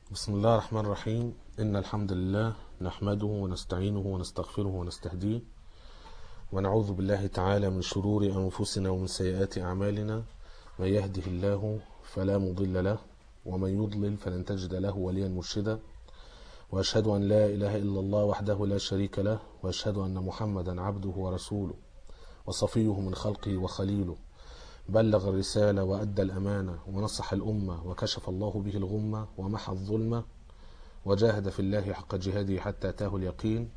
بسم الله الرحمن الرحيم إن الحمد لله نحمده ونستعينه ونستغفره ونستهديه ونعوذ بالله تعالى من شرور أنفسنا ومن سيئات أعمالنا من يهده الله فلا مضل له ومن يضلل فلن تجد له وليا مرشدا وأشهد أن لا إله إلا الله وحده لا شريك له وأشهد أن محمدا عبده ورسوله وصفيه من خلقه وخليله بلغ الرسالة وأدى الأمانة ونصح الأمة وكشف الله به الغمة ومحى الظلمة وجاهد في الله حق جهاده حتى أتاه اليقين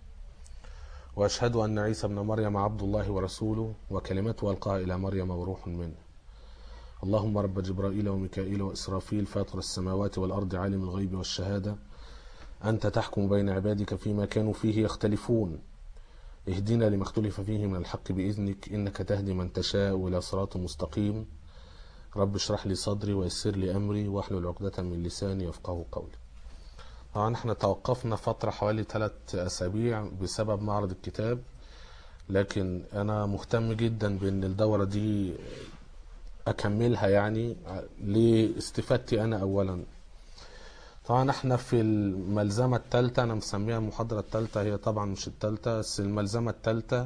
وأشهد أن عيسى ابن مريم عبد الله ورسوله وكلمته ألقاها إلى مريم وروح منه اللهم رب جبرائيل وميكائيل وإسرافيل فاطر السماوات والأرض عالم الغيب والشهادة أنت تحكم بين عبادك فيما كانوا فيه يختلفون اهدنا لما اختلف فيه من الحق بإذنك إنك تهدي من تشاء إلى صراط مستقيم رب اشرح لي صدري ويسر لي أمري واحلل عقدة من لساني يفقه قولي طبعا احنا توقفنا فترة حوالي ثلاث أسابيع بسبب معرض الكتاب لكن أنا مهتم جدا بأن الدورة دي أكملها يعني لاستفادتي أنا أولا طبعا احنا في الملزمة الثالثة انا مسميها المحاضرة الثالثة هي طبعا مش الثالثة بس الملزمة الثالثة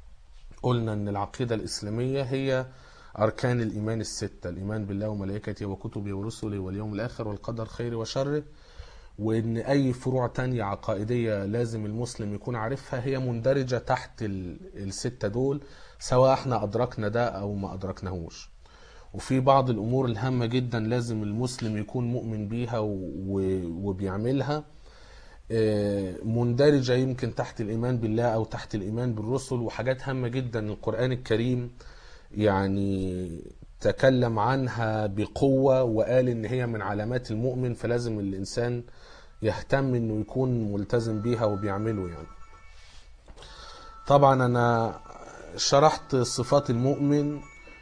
قلنا ان العقيدة الاسلامية هي اركان الايمان الستة الايمان بالله وملائكته وكتبه ورسله واليوم الاخر والقدر خيره وشره وان اي فروع تانية عقائدية لازم المسلم يكون عارفها هي مندرجة تحت ال- الستة دول سواء احنا ادركنا ده او ما ادركناهوش وفي بعض الامور الهامه جدا لازم المسلم يكون مؤمن بيها و- وبيعملها آه، مندرجه يمكن تحت الايمان بالله او تحت الايمان بالرسل وحاجات هامه جدا القران الكريم يعني تكلم عنها بقوه وقال ان هي من علامات المؤمن فلازم الانسان يهتم انه يكون ملتزم بيها وبيعمله يعني طبعا انا شرحت صفات المؤمن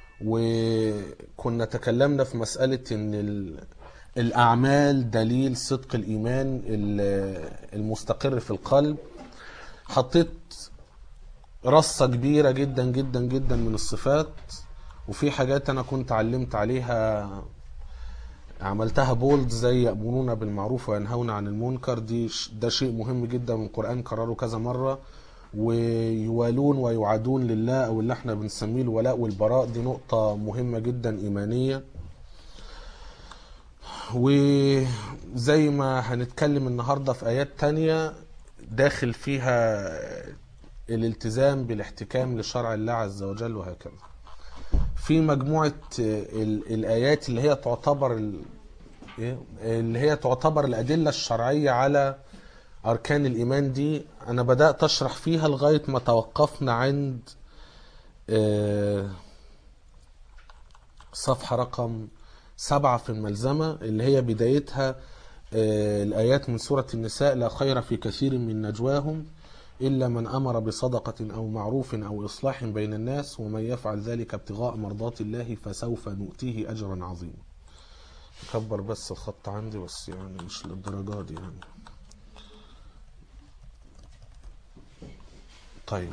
وكنا تكلمنا في مسألة ان ال- الاعمال دليل صدق الايمان ال- المستقر في القلب حطيت رصة كبيرة جدا جدا جدا من الصفات وفي حاجات انا كنت علمت عليها عملتها بولد زي يأمرون بالمعروف وينهون عن المنكر دي ش- ده شيء مهم جدا من القرآن كرره كذا مرة ويوالون ويعادون لله او اللي احنا بنسميه الولاء والبراء دي نقطة مهمة جدا ايمانية وزي ما هنتكلم النهاردة في ايات تانية داخل فيها الالتزام بالاحتكام لشرع الله عز وجل وهكذا في مجموعة ال- الآيات اللي هي تعتبر ال- إيه؟ اللي هي تعتبر الأدلة الشرعية على أركان الإيمان دي أنا بدأت أشرح فيها لغاية ما توقفنا عند آه، صفحة رقم سبعة في الملزمة اللي هي بدايتها آه، الآيات من سورة النساء لا خير في كثير من نجواهم إلا من أمر بصدقة أو معروف أو إصلاح بين الناس ومن يفعل ذلك ابتغاء مرضات الله فسوف نؤتيه أجرا عظيما كبر بس الخط عندي بس يعني مش للدرجة دي يعني طيب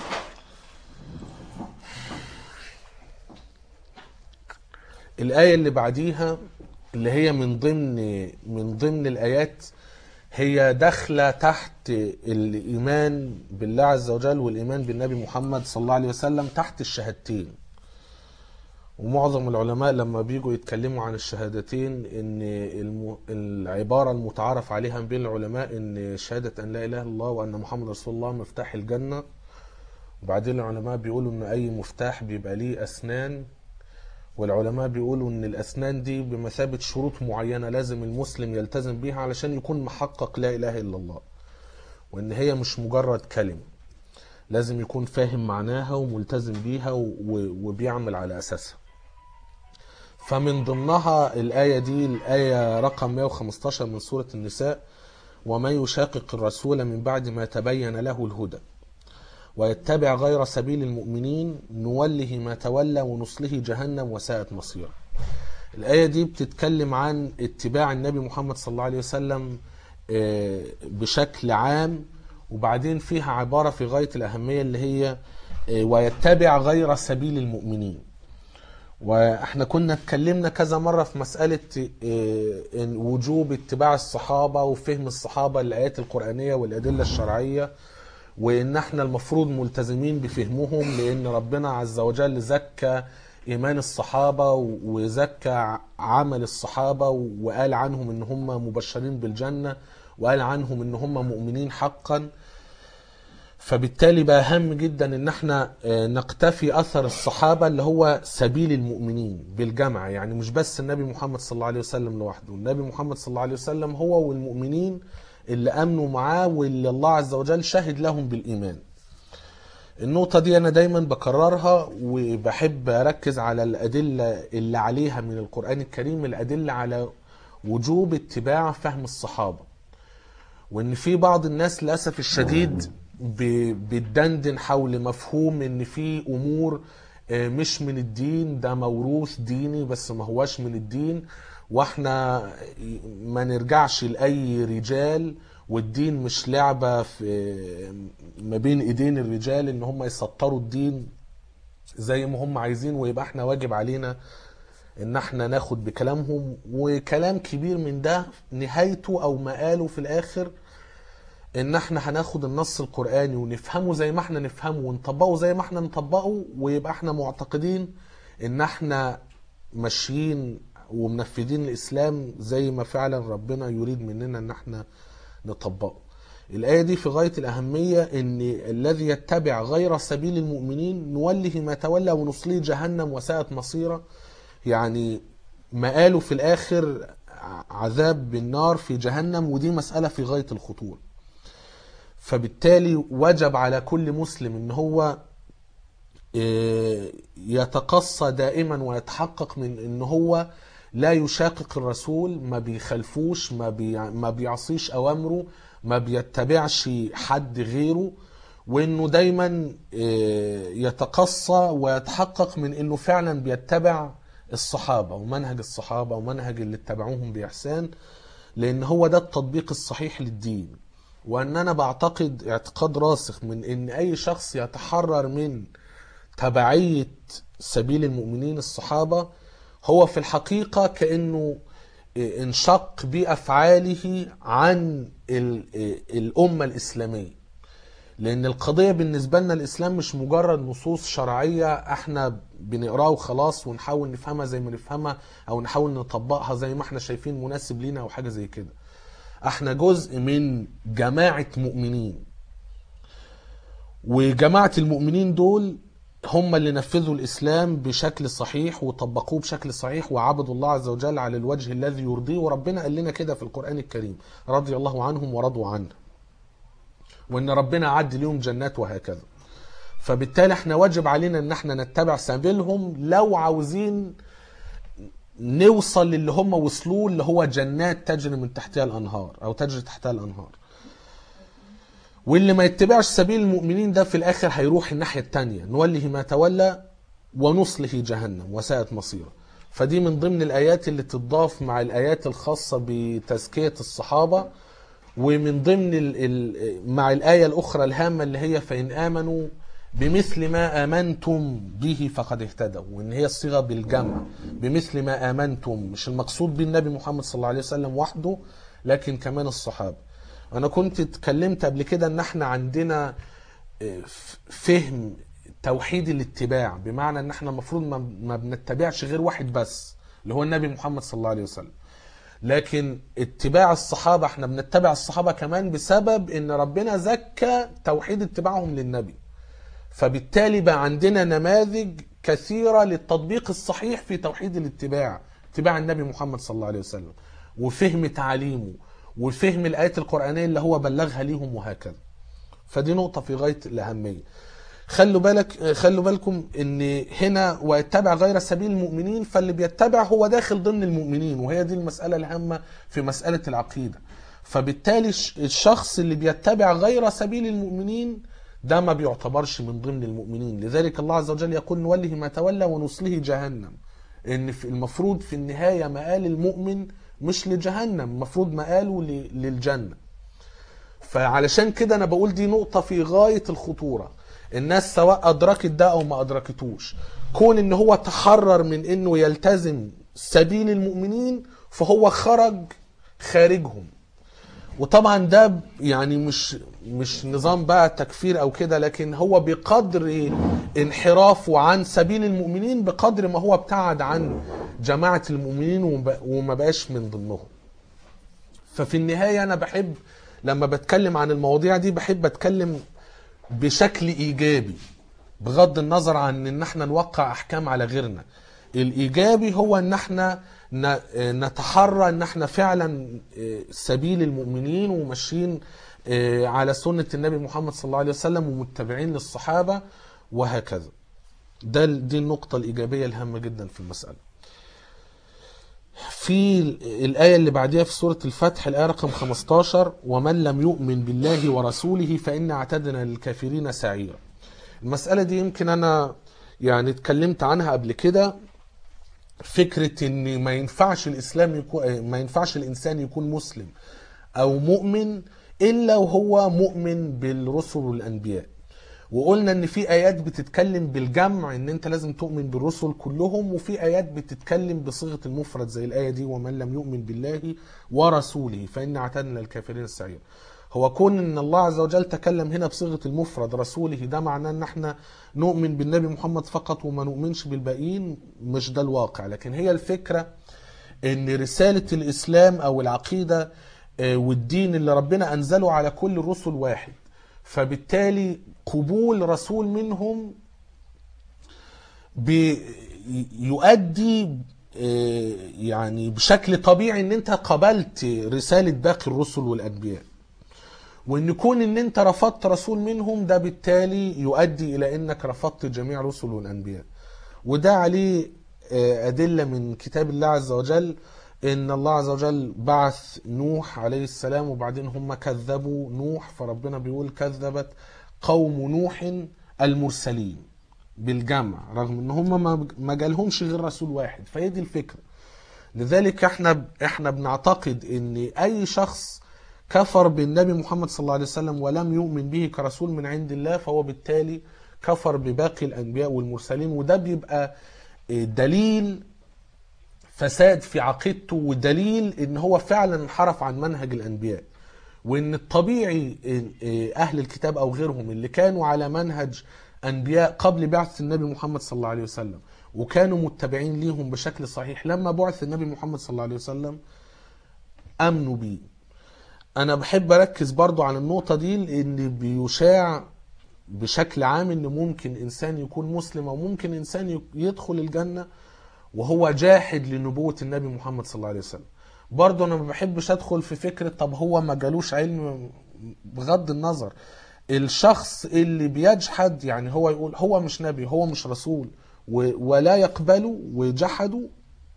الآية اللي بعديها اللي هي من ضمن من ضمن الآيات هي داخلة تحت الإيمان بالله عز وجل والإيمان بالنبي محمد صلى الله عليه وسلم تحت الشهادتين ومعظم العلماء لما بيجوا يتكلموا عن الشهادتين ان الم... العبارة المتعارف عليها بين العلماء ان شهادة ان لا اله الا الله وان محمد رسول الله مفتاح الجنة وبعدين العلماء بيقولوا ان اي مفتاح بيبقى ليه اسنان والعلماء بيقولوا ان الاسنان دي بمثابة شروط معينة لازم المسلم يلتزم بيها علشان يكون محقق لا اله الا الله وان هي مش مجرد كلمة لازم يكون فاهم معناها وملتزم بيها و... وبيعمل على اساسها فمن ضمنها الآية دي الآية رقم 115 من سورة النساء ومن يشاقق الرسول من بعد ما تبين له الهدى ويتبع غير سبيل المؤمنين نوله ما تولى ونصله جهنم وساءت مصيرا الآية دي بتتكلم عن اتباع النبي محمد صلى الله عليه وسلم آه، بشكل عام وبعدين فيها عبارة في غاية الأهمية اللي هي آه، ويتبع غير سبيل المؤمنين واحنا كنا اتكلمنا كذا مرة في مسألة إيه، إن وجوب اتباع الصحابة وفهم الصحابة للآيات القرآنية والأدلة الشرعية وإن احنا المفروض ملتزمين بفهمهم لأن ربنا عز وجل زكى إيمان الصحابة وزكى عمل الصحابة وقال عنهم إن هم مبشرين بالجنة وقال عنهم إن هم مؤمنين حقا فبالتالي بقى هام جدا ان احنا آه، نقتفي اثر الصحابه اللي هو سبيل المؤمنين بالجمع يعني مش بس النبي محمد صلى الله عليه وسلم لوحده النبي محمد صلى الله عليه وسلم هو والمؤمنين اللي امنوا معاه واللي الله عز وجل شهد لهم بالايمان النقطة دي أنا دايما بكررها وبحب أركز على الأدلة اللي عليها من القرآن الكريم الأدلة على وجوب اتباع فهم الصحابة وإن في بعض الناس للأسف الشديد ب- بتدندن حول مفهوم إن في أمور آه، مش من الدين ده موروث ديني بس ما هواش من الدين واحنا ما نرجعش لأي رجال والدين مش لعبة في ما بين ايدين الرجال ان هم يسطروا الدين زي ما هم عايزين ويبقى احنا واجب علينا ان احنا ناخد بكلامهم وكلام كبير من ده نهايته او مقاله في الاخر ان احنا هناخد النص القرآني ونفهمه زي ما احنا نفهمه ونطبقه زي ما احنا نطبقه ويبقى احنا معتقدين ان احنا ماشيين ومنفذين الاسلام زي ما فعلا ربنا يريد مننا ان احنا نطبقه الآية دي في غاية الأهمية إن الذي يتبع غير سبيل المؤمنين نوله ما تولى ونصليه جهنم وساءت مصيره يعني مقاله في الآخر عذاب بالنار في جهنم ودي مسألة في غاية الخطورة فبالتالي وجب على كل مسلم ان هو إيه، يتقصى دائما ويتحقق من ان هو لا يشاقق الرسول ما بيخلفوش ما, بي ما بيعصيش اوامره ما بيتبعش حد غيره وانه دايما إيه، يتقصى ويتحقق من انه فعلا بيتبع الصحابة ومنهج الصحابة ومنهج اللي اتبعوهم بإحسان لأن هو ده التطبيق الصحيح للدين وأن أنا بعتقد اعتقاد راسخ من أن أي شخص يتحرر من تبعية سبيل المؤمنين الصحابة هو في الحقيقة كأنه انشق بأفعاله عن ال- الأمة الإسلامية لأن القضية بالنسبة لنا الإسلام مش مجرد نصوص شرعية احنا بنقراها وخلاص ونحاول نفهمها زي ما نفهمها أو نحاول نطبقها زي ما احنا شايفين مناسب لينا أو حاجة زي كده احنا جزء من جماعة مؤمنين وجماعة المؤمنين دول هم اللي نفذوا الإسلام بشكل صحيح وطبقوه بشكل صحيح وعبدوا الله عز وجل على الوجه الذي يرضيه وربنا قال لنا كده في القرآن الكريم رضي الله عنهم ورضوا عنه وان ربنا عد ليهم جنات وهكذا فبالتالي احنا واجب علينا ان احنا نتبع سبيلهم لو عاوزين نوصل للي هم وصلوه اللي هو جنات تجري من تحتها الانهار او تجري تحتها الانهار واللي ما يتبعش سبيل المؤمنين ده في الاخر هيروح الناحيه التانية نوله ما تولى ونصله جهنم وساءت مصيره فدي من ضمن الايات اللي تضاف مع الايات الخاصه بتزكيه الصحابه ومن ضمن ال ال مع الآية الأخرى الهامة اللي هي فإن آمنوا بمثل ما آمنتم به فقد اهتدوا وإن هي الصيغة بالجمع بمثل ما آمنتم مش المقصود بالنبي محمد صلى الله عليه وسلم وحده لكن كمان الصحابة أنا كنت اتكلمت قبل كده إن احنا عندنا اه، ف- فهم توحيد الاتباع بمعنى إن احنا المفروض ما- ما بنتبعش غير واحد بس اللي هو النبي محمد صلى الله عليه وسلم لكن اتباع الصحابة احنا بنتبع الصحابة كمان بسبب ان ربنا زكى توحيد اتباعهم للنبي فبالتالي بقى عندنا نماذج كثيرة للتطبيق الصحيح في توحيد الاتباع اتباع النبي محمد صلى الله عليه وسلم وفهم تعاليمه وفهم الآيات القرآنية اللي هو بلغها ليهم وهكذا فدي نقطة في غاية الأهمية خلوا بالك خلوا بالكم ان هنا ويتبع غير سبيل المؤمنين فاللي بيتبع هو داخل ضمن المؤمنين وهي دي المسألة الهامة في مسألة العقيدة فبالتالي الش- الشخص اللي بيتبع غير سبيل المؤمنين ده ما بيعتبرش من ضمن المؤمنين لذلك الله عز وجل يقول نوله ما تولى ونصله جهنم ان في المفروض في النهاية مآل المؤمن مش لجهنم المفروض مآله ل- للجنة فعلشان كده انا بقول دي نقطة في غاية الخطورة الناس سواء ادركت ده او ما ادركتوش كون ان هو تحرر من انه يلتزم سبيل المؤمنين فهو خرج خارجهم وطبعا ده يعني مش مش نظام بقى تكفير او كده لكن هو بقدر انحرافه عن سبيل المؤمنين بقدر ما هو ابتعد عن جماعة المؤمنين وما- وما بقاش من ضمنهم ففي النهاية انا بحب لما بتكلم عن المواضيع دي بحب اتكلم بشكل ايجابي بغض النظر عن ان احنا نوقع احكام على غيرنا الايجابي هو ان احنا ن- نتحرى ان احنا فعلا آه، سبيل المؤمنين وماشيين آه، على سنة النبي محمد صلى الله عليه وسلم ومتبعين للصحابة وهكذا ده دي النقطة الإيجابية الهامة جدا في المسألة في الآية اللي بعدها في سورة الفتح الآية رقم 15 ومن لم يؤمن بالله ورسوله فإن اعتدنا للكافرين سعيرا المسألة دي يمكن أنا يعني اتكلمت عنها قبل كده فكرة ان ما ينفعش الاسلام يكون ما ينفعش الانسان يكون مسلم او مؤمن الا وهو مؤمن بالرسل والانبياء وقلنا ان في ايات بتتكلم بالجمع ان انت لازم تؤمن بالرسل كلهم وفي ايات بتتكلم بصيغه المفرد زي الايه دي ومن لم يؤمن بالله ورسوله فان اعتدنا للكافرين السعير هو كون ان الله عز وجل تكلم هنا بصيغه المفرد رسوله ده معناه ان احنا نؤمن بالنبي محمد فقط وما نؤمنش بالباقيين مش ده الواقع لكن هي الفكره ان رساله الاسلام او العقيده آه، والدين اللي ربنا انزله على كل الرسل واحد فبالتالي قبول رسول منهم بيؤدي آه، يعني بشكل طبيعي ان انت قبلت رساله باقي الرسل والانبياء وان كون ان انت رفضت رسول منهم ده بالتالي يؤدي الى انك رفضت جميع رسل والانبياء وده عليه آه، ادله من كتاب الله عز وجل ان الله عز وجل بعث نوح عليه السلام وبعدين هم كذبوا نوح فربنا بيقول كذبت قوم نوح المرسلين بالجمع رغم ان هم ما- ما جالهمش غير رسول واحد فهي دي الفكره لذلك احنا احنا بنعتقد ان اي شخص كفر بالنبي محمد صلى الله عليه وسلم ولم يؤمن به كرسول من عند الله فهو بالتالي كفر بباقي الانبياء والمرسلين وده بيبقى اه، دليل فساد في عقيدته ودليل ان هو فعلا انحرف عن منهج الانبياء وان الطبيعي اه، اه، اهل الكتاب او غيرهم اللي كانوا على منهج انبياء قبل بعث النبي محمد صلى الله عليه وسلم وكانوا متبعين ليهم بشكل صحيح لما بعث النبي محمد صلى الله عليه وسلم امنوا بيه انا بحب اركز برضو على النقطة دي لان بيشاع بشكل عام ان ممكن انسان يكون مسلم او ممكن انسان ي- يدخل الجنة وهو جاحد لنبوة النبي محمد صلى الله عليه وسلم برضو انا ما بحبش ادخل في فكرة طب هو ما جالوش علم بغض النظر الشخص اللي بيجحد يعني هو يقول هو مش نبي هو مش رسول و- ولا يقبله وجحده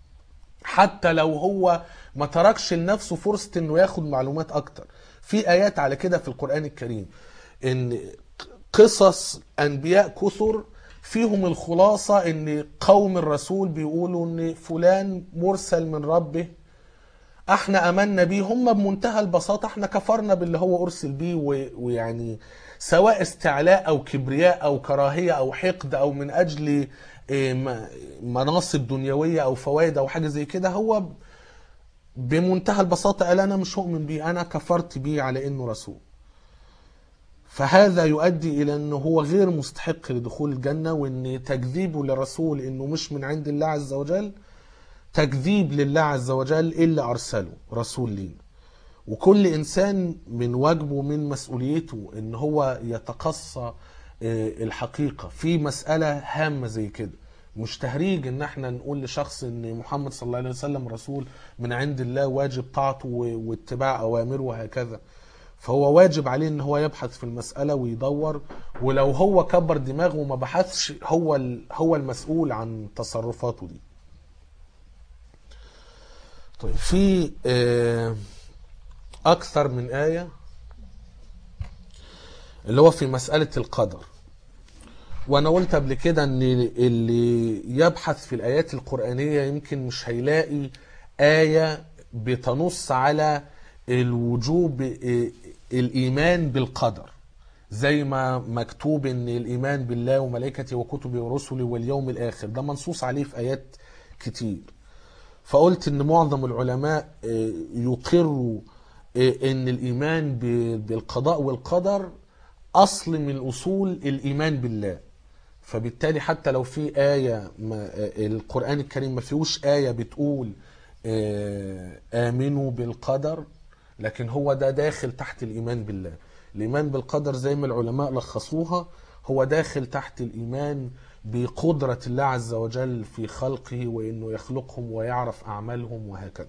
حتى لو هو ما تركش لنفسه فرصة انه ياخد معلومات اكتر في ايات على كده في القرآن الكريم ان قصص انبياء كثر فيهم الخلاصة ان قوم الرسول بيقولوا ان فلان مرسل من ربه احنا امنا بيه هم بمنتهى البساطه احنا كفرنا باللي هو ارسل بيه و- ويعني سواء استعلاء او كبرياء او كراهيه او حقد او من اجل إيه، م- مناصب دنيويه او فوائد او حاجه زي كده هو ب- بمنتهى البساطه قال انا مش هؤمن بيه انا كفرت بيه على انه رسول فهذا يؤدي الى انه هو غير مستحق لدخول الجنه وان تكذيبه للرسول انه مش من عند الله عز وجل تكذيب لله عز وجل إلا أرسله رسول لينا وكل إنسان من واجبه ومن مسؤوليته إن هو يتقصى آه، الحقيقة في مسألة هامة زي كده مش تهريج ان احنا نقول لشخص ان محمد صلى الله عليه وسلم رسول من عند الله واجب طاعته و- واتباع اوامره وهكذا فهو واجب عليه ان هو يبحث في المسألة ويدور ولو هو كبر دماغه وما بحثش هو ال- هو المسؤول عن تصرفاته دي طيب في آه، أكثر من آية اللي هو في مسألة القدر وأنا قلت قبل كده إن اللي يبحث في الآيات القرآنية يمكن مش هيلاقي آية بتنص على الوجوب آه، الإيمان بالقدر زي ما مكتوب ان الايمان بالله وملائكته وكتبه ورسله واليوم الاخر ده منصوص عليه في ايات كتير فقلت ان معظم العلماء آه، يقروا آه، ان الايمان ب- بالقضاء والقدر اصل من اصول الايمان بالله فبالتالي حتى لو في آية ما آه، القرآن الكريم ما فيهوش آية بتقول آه، آمنوا بالقدر لكن هو ده داخل تحت الإيمان بالله الإيمان بالقدر زي ما العلماء لخصوها هو داخل تحت الإيمان بقدرة الله عز وجل في خلقه وإنه يخلقهم ويعرف أعمالهم وهكذا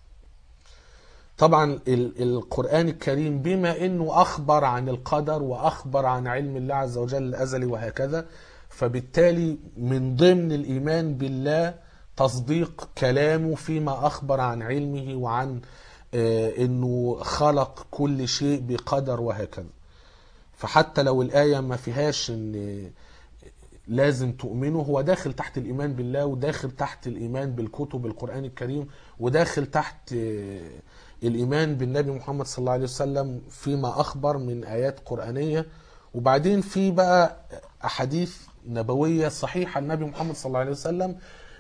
طبعا ال- القرآن الكريم بما انه اخبر عن القدر واخبر عن علم الله عز وجل الازلي وهكذا فبالتالي من ضمن الايمان بالله تصديق كلامه فيما اخبر عن علمه وعن آه، انه خلق كل شيء بقدر وهكذا فحتى لو الآية ما فيهاش ان لازم تؤمنوا هو داخل تحت الإيمان بالله وداخل تحت الإيمان بالكتب القرآن الكريم وداخل تحت آه، الإيمان بالنبي محمد صلى الله عليه وسلم فيما أخبر من آيات قرآنية وبعدين في بقى أحاديث نبوية صحيحة النبي محمد صلى الله عليه وسلم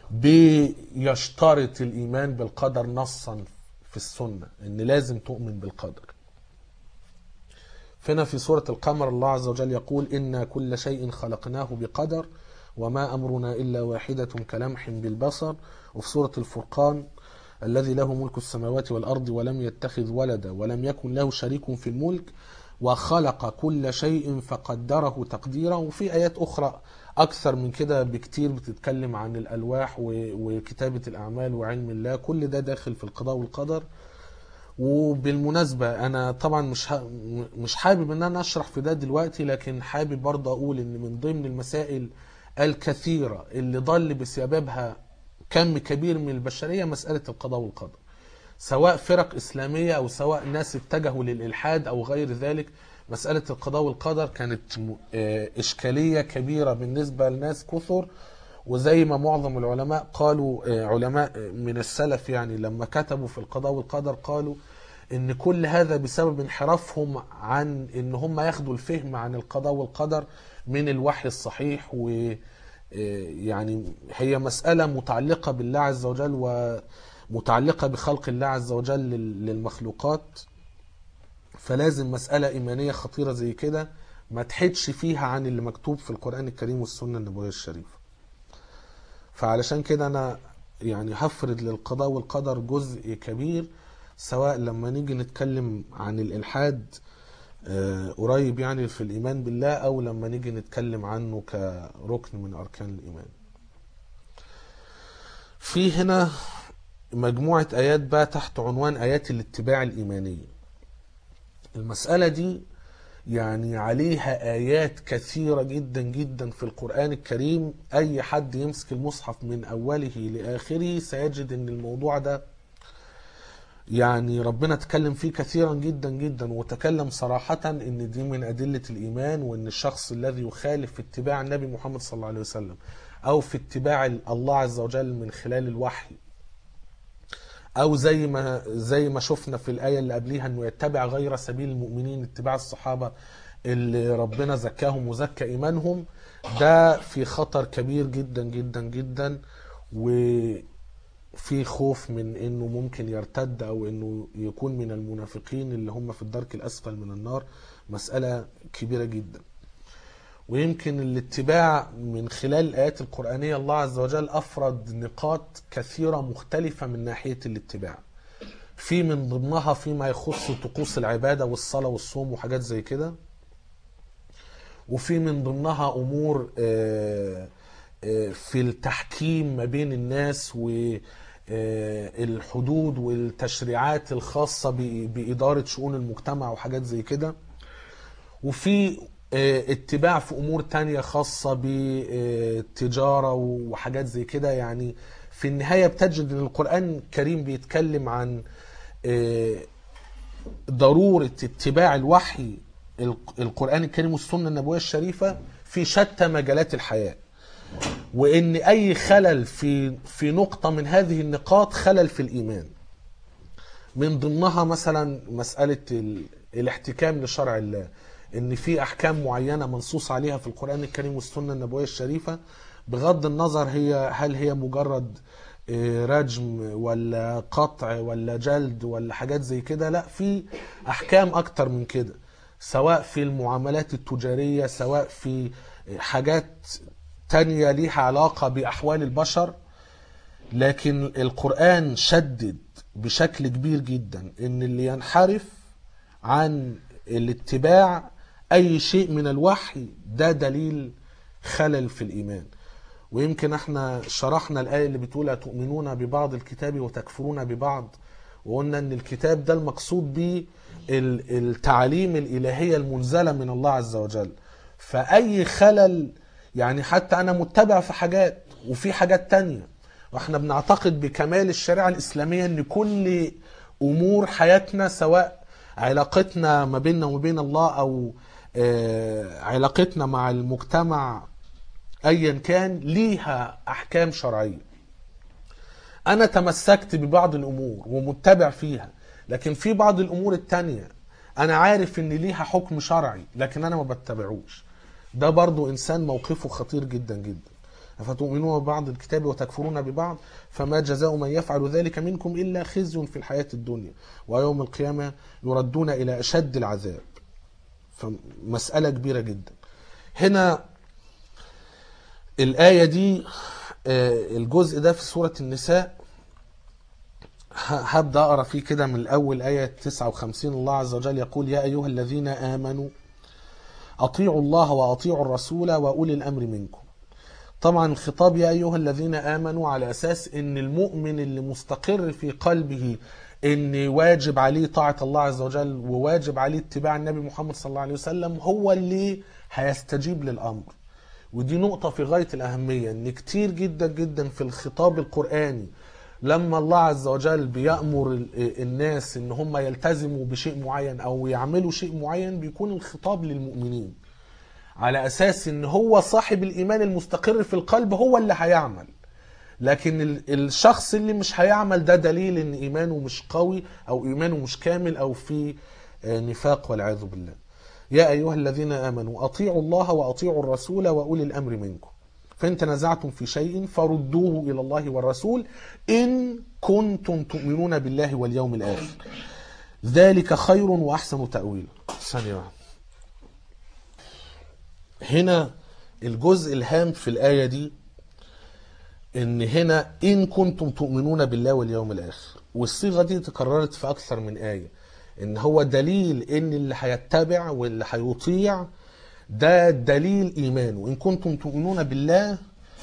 بيشترط الإيمان بالقدر نصا في السنة إن لازم تؤمن بالقدر فهنا في سورة القمر الله عز وجل يقول إنا كل شيء خلقناه بقدر وما أمرنا إلا واحدة كلمح بالبصر وفي سورة الفرقان الذي له ملك السماوات والأرض ولم يتخذ ولدا ولم يكن له شريك في الملك وخلق كل شيء فقدره تقديرا وفي آيات أخرى أكثر من كده بكتير بتتكلم عن الألواح و- وكتابة الأعمال وعلم الله كل ده داخل في القضاء والقدر وبالمناسبة أنا طبعا مش ه... مش حابب إن أنا أشرح في ده دلوقتي لكن حابب برضه أقول إن من ضمن المسائل الكثيرة اللي ضل بسببها كم كبير من البشرية مسألة القضاء والقدر سواء فرق إسلامية أو سواء ناس اتجهوا للإلحاد أو غير ذلك مسألة القضاء والقدر كانت م- آه، إشكالية كبيرة بالنسبة لناس كثر وزي ما معظم العلماء قالوا آه، علماء من السلف يعني لما كتبوا في القضاء والقدر قالوا ان كل هذا بسبب انحرافهم عن ان هم ياخدوا الفهم عن القضاء والقدر من الوحي الصحيح و آه، يعني هي مسألة متعلقة بالله عز وجل ومتعلقة بخلق الله عز وجل لل- للمخلوقات فلازم مسألة إيمانية خطيرة زي كده ما تحدش فيها عن اللي مكتوب في القرآن الكريم والسنة النبوية الشريفة فعلشان كده أنا يعني هفرد للقضاء والقدر جزء كبير سواء لما نيجي نتكلم عن الإلحاد آه، قريب يعني في الإيمان بالله أو لما نيجي نتكلم عنه كركن من أركان الإيمان في هنا مجموعة آيات بقى تحت عنوان آيات الاتباع الإيمانية المسألة دي يعني عليها آيات كثيرة جدا جدا في القرآن الكريم أي حد يمسك المصحف من أوله لآخره سيجد أن الموضوع ده يعني ربنا تكلم فيه كثيرا جدا جدا وتكلم صراحة ان دي من ادلة الايمان وان الشخص الذي يخالف في اتباع النبي محمد صلى الله عليه وسلم او في اتباع الله عز وجل من خلال الوحي او زي ما زي ما شفنا في الايه اللي قبليها انه يتبع غير سبيل المؤمنين اتباع الصحابه اللي ربنا زكاهم وزكى ايمانهم ده في خطر كبير جدا جدا جدا وفي خوف من انه ممكن يرتد او انه يكون من المنافقين اللي هم في الدرك الاسفل من النار مساله كبيره جدا ويمكن الاتباع من خلال الآيات القرآنية الله عز وجل أفرد نقاط كثيرة مختلفة من ناحية الاتباع في من ضمنها فيما يخص طقوس العبادة والصلاة والصوم وحاجات زي كده وفي من ضمنها أمور آه، آه، في التحكيم ما بين الناس والحدود والتشريعات الخاصة ب- بإدارة شؤون المجتمع وحاجات زي كده وفي آه، اتباع في امور تانية خاصة بالتجارة وحاجات زي كده يعني في النهاية بتجد ان القرآن الكريم بيتكلم عن آه، ضرورة اتباع الوحي الق- القرآن الكريم والسنة النبوية الشريفة في شتى مجالات الحياة وان اي خلل في في نقطة من هذه النقاط خلل في الايمان من ضمنها مثلا مسألة ال- الاحتكام لشرع الله ان في احكام معينه منصوص عليها في القران الكريم والسنه النبويه الشريفه بغض النظر هي هل هي مجرد آه، رجم ولا قطع ولا جلد ولا حاجات زي كده لا في احكام اكتر من كده سواء في المعاملات التجاريه سواء في حاجات تانية ليها علاقه باحوال البشر لكن القرآن شدد بشكل كبير جدا ان اللي ينحرف عن الاتباع اي شيء من الوحي ده دليل خلل في الايمان ويمكن احنا شرحنا الآية اللي بتقول أتؤمنون ببعض الكتاب وتكفرون ببعض وقلنا ان الكتاب ده المقصود به ال- التعاليم الإلهية المنزلة من الله عز وجل فأي خلل يعني حتى أنا متبع في حاجات وفي حاجات تانية واحنا بنعتقد بكمال الشريعة الإسلامية ان كل أمور حياتنا سواء علاقتنا ما بيننا وما بين الله أو آه، علاقتنا مع المجتمع ايا كان ليها احكام شرعيه انا تمسكت ببعض الامور ومتبع فيها لكن في بعض الامور التانية انا عارف ان ليها حكم شرعي لكن انا ما بتبعوش ده برضو انسان موقفه خطير جدا جدا أفتؤمنون ببعض الكتاب وتكفرون ببعض فما جزاء من يفعل ذلك منكم إلا خزي في الحياة الدنيا ويوم القيامة يردون إلى أشد العذاب فمسألة كبيرة جدا هنا الآية دي آه، الجزء ده في سورة النساء ه- هبدأ أقرأ فيه كده من الأول آية 59 الله عز وجل يقول يا أيها الذين آمنوا أطيعوا الله وأطيعوا الرسول وأولي الأمر منكم طبعا الخطاب يا أيها الذين آمنوا على أساس أن المؤمن اللي مستقر في قلبه أن واجب عليه طاعة الله عز وجل وواجب عليه اتباع النبي محمد صلى الله عليه وسلم هو اللي هيستجيب للأمر ودي نقطة في غاية الأهمية إن كتير جدا جدا في الخطاب القرآني لما الله عز وجل بيأمر ال- الناس إن هم يلتزموا بشيء معين أو يعملوا شيء معين بيكون الخطاب للمؤمنين على أساس إن هو صاحب الإيمان المستقر في القلب هو اللي هيعمل لكن ال- الشخص اللي مش هيعمل ده دليل إن إيمانه مش قوي أو إيمانه مش كامل أو في آه، نفاق والعياذ بالله يا أيها الذين آمنوا أطيعوا الله وأطيعوا الرسول وأولي الأمر منكم فإن تنازعتم في شيء فردوه إلى الله والرسول إن كنتم تؤمنون بالله واليوم الآخر ذلك خير وأحسن تأويلا ثانية واحدة هنا الجزء الهام في الآية دي إن هنا إن كنتم تؤمنون بالله واليوم الآخر والصيغة دي تكررت في أكثر من آية إن هو دليل إن اللي هيتبع واللي هيطيع ده دليل إيمانه إن كنتم تؤمنون بالله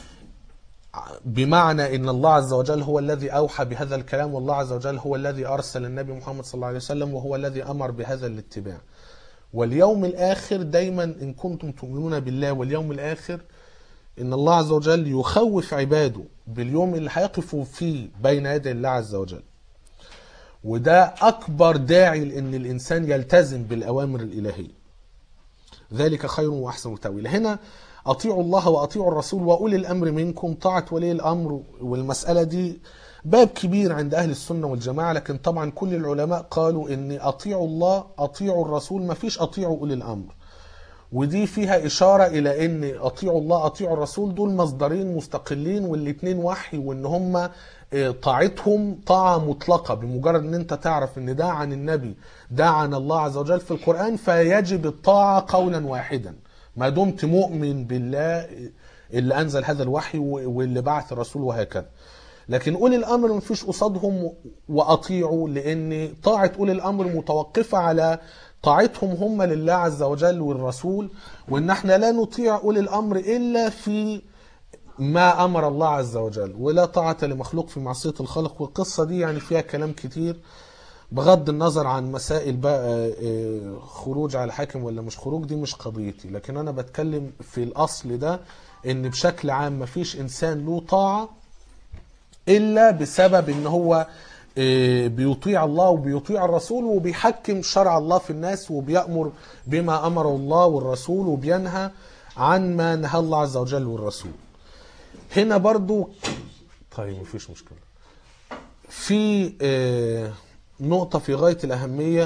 بمعنى ان الله عز وجل هو الذي اوحى بهذا الكلام والله عز وجل هو الذي ارسل النبي محمد صلى الله عليه وسلم وهو الذي امر بهذا الاتباع. واليوم الاخر دايما ان كنتم تؤمنون بالله واليوم الاخر ان الله عز وجل يخوف عباده باليوم اللي هيقفوا فيه بين يدي الله عز وجل. وده اكبر داعي لان الانسان يلتزم بالاوامر الالهيه. ذلك خير واحسن تاويلا هنا اطيعوا الله واطيعوا الرسول واولي الامر منكم طاعه ولي الامر والمساله دي باب كبير عند اهل السنه والجماعه لكن طبعا كل العلماء قالوا ان اطيعوا الله اطيعوا الرسول ما فيش اطيعوا اولي الامر ودي فيها إشارة إلى إن أطيعوا الله أطيعوا الرسول دول مصدرين مستقلين والاتنين وحي وإن هم آه، طاعتهم طاعة مطلقة بمجرد إن أنت تعرف إن ده عن النبي ده عن الله عز وجل في القرآن فيجب الطاعة قولا واحدا ما دمت مؤمن بالله اللي أنزل هذا الوحي واللي بعث الرسول وهكذا لكن أولي الأمر مفيش قصادهم وأطيعوا لأن طاعة أولي الأمر متوقفة على طاعتهم هم لله عز وجل والرسول وإن احنا لا نطيع أولي الأمر إلا في ما أمر الله عز وجل ولا طاعة لمخلوق في معصية الخالق والقصة دي يعني فيها كلام كتير بغض النظر عن مسائل بقى آه، خروج على الحاكم ولا مش خروج دي مش قضيتي لكن أنا بتكلم في الأصل ده إن بشكل عام مفيش إنسان له طاعة الا بسبب ان هو آه، بيطيع الله وبيطيع الرسول وبيحكم شرع الله في الناس وبيأمر بما امره الله والرسول وبينهى عن ما نهى الله عز وجل والرسول هنا برضو طيب مفيش مشكلة في آه، نقطة في غاية الأهمية